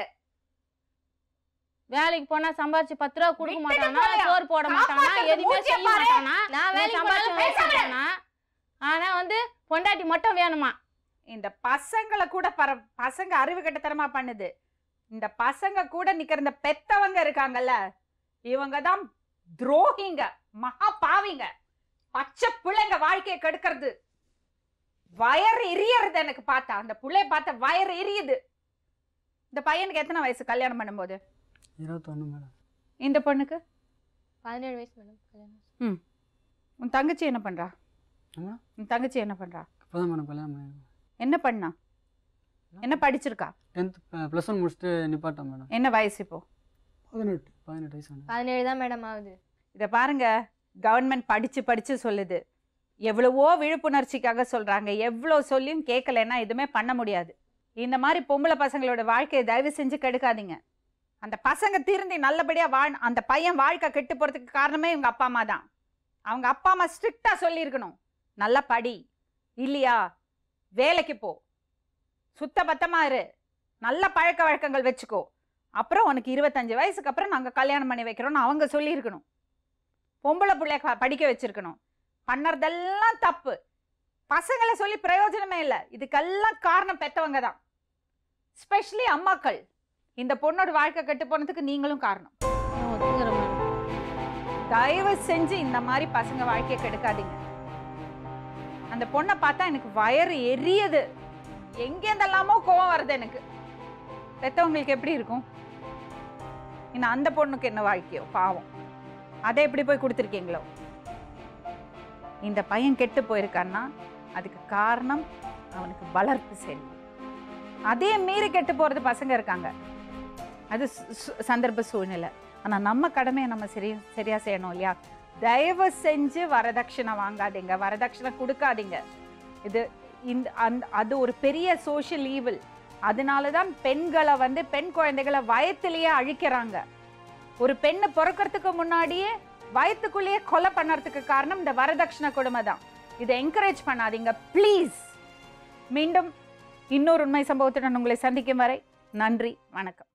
E: வேலைக்கு போனா சம்பாரிச்சு பத்து ரூபா கொடுக்க
D: விட்டுட்டு
E: மாட்டானா
D: போயா?
E: சோறு போட மாட்டானா
D: சாப்பாட்டுக்கு
E: எதுவுமே
D: மூஞ்சிய
E: செய்ய
D: பாரு.
E: மாட்டானா
B: நான்
E: நீ
B: வேலைக்கு
E: சம்பாரிச்சு
B: போனாலும்
E: வைக்க
B: பேசாம
E: மாட்டானா ஆனா வந்து பொண்டாட்டி மட்டும் வேணுமா
D: இந்த பசங்களை கூட பர பசங்க அறிவு கட்டத்தனமா பண்ணுது இந்த பசங்க கூட நிக்கிற இந்த பெத்தவங்க இருக்காங்கல்ல இவங்க தான் துரோகிங்க மகா பாவிங்க பச்சை பிள்ளைங்க வாழ்க்கையை கெடுக்கிறது வயறு எரியறது எனக்கு பார்த்தா அந்த பிள்ளைய பார்த்த வயறு எரியுது இந்த பையனுக்கு எத்தனை வயசு கல்யாணம் பண்ணும்போது
C: இருபத்தொன்னு மேடம்
D: இந்த பொண்ணுக்கு
B: பதினேழு வயசு மேடம் கல்யாணம்
D: உன் தங்கச்சி என்ன பண்றா
C: ஆமா.
D: உன் தங்கச்சி என்ன பண்றா
C: இப்போதான் மேடம் கல்யாணம் பண்ணி
D: என்ன பண்ணா என்ன படிச்சிருக்கா
C: டென்த் ப்ளஸ் ஒன் முடிச்சுட்டு நிப்பாட்டேன் மேடம்
D: என்ன வயசு இப்போ
F: பதினெட்டு
C: பதினெட்டு வயசு மேடம்
B: பதினேழு தான் மேடம் ஆகுது
D: இதை பாருங்க கவர்மெண்ட் படிச்சு படிச்சு சொல்லுது எவ்வளவோ விழிப்புணர்ச்சிக்காக சொல்றாங்க எவ்வளோ சொல்லியும் கேட்கலைன்னா எதுவுமே பண்ண முடியாது இந்த மாதிரி பொம்பளை பசங்களோட வாழ்க்கையை தயவு செஞ்சு கெடுக்காதீங்க அந்த பசங்க திருந்தி நல்லபடியா வாழ் அந்த பையன் வாழ்க்கை கெட்டு போறதுக்கு காரணமே இவங்க அப்பா அம்மா தான் அவங்க அப்பா அம்மா ஸ்ட்ரிக்டா சொல்லியிருக்கணும் நல்லா படி இல்லையா வேலைக்கு போ சுத்த பத்தமா இரு நல்ல பழக்க வழக்கங்கள் வச்சுக்கோ அப்புறம் உனக்கு இருபத்தஞ்சு வயசுக்கு அப்புறம் நாங்கள் கல்யாணம் பண்ணி வைக்கிறோம்னு அவங்க சொல்லியிருக்கணும் பொம்பளை பிள்ளைய க- படிக்க வச்சிருக்கணும் பண்ணறதெல்லாம் தப்பு பசங்களை சொல்லி பிரயோஜனமே இல்லை இதுக்கெல்லாம் காரணம் பெத்தவங்க தான் ஸ்பெஷலி அம்மாக்கள் இந்த பொண்ணோட வாழ்க்கை கெட்டு போனதுக்கு நீங்களும் காரணம்
E: நான் ஒத்துக்கிறேன் மேடம்
D: தயவு செஞ்சு இந்த மாதிரி பசங்க வாழ்க்கையை கெடுக்காதீங்க அந்த பொண்ணை பார்த்தா எனக்கு வயறு எரியுது எங்கேருந்தெல்லாமோ கோவம் வருது எனக்கு பெத்தவங்களுக்கு எப்படி இருக்கும் இன்னும் அந்த பொண்ணுக்கு என்ன வாழ்க்கையோ பாவம் அதை எப்படி போய் கொடுத்துருக்கீங்களோ இந்த பையன் கெட்டு போயிருக்கான்னா அதுக்கு காரணம் அவனுக்கு வளர்ப்பு சரி அதே மீறி கெட்டு போறது பசங்க இருக்காங்க அது சு- சு- சந்தர்ப்ப சூழ்நிலை ஆனா நம்ம கடமையை நம்ம சரி சரியா செய்யணும் இல்லையா தயவு செஞ்சு வரதட்சணை வாங்காதீங்க வரதட்சணை கொடுக்காதீங்க இது இந்த அந்த அது ஒரு பெரிய சோஷியல் ஈவில் அதனால தான் பெண்களை வந்து பெண் குழந்தைகளை வயத்திலேயே அழிக்கிறாங்க ஒரு பெண்ணு பிறக்கறதுக்கு முன்னாடியே வயத்துக்குள்ளேயே கொலை பண்ணறதுக்கு காரணம் இந்த வரதட்சணை கொடுமை தான் இதை என்கரேஜ் பண்ணாதீங்க ப்ளீஸ் மீண்டும் இன்னொரு உண்மை சம்பவத்துடன் உங்களை சந்திக்கும் வரை நன்றி வணக்கம்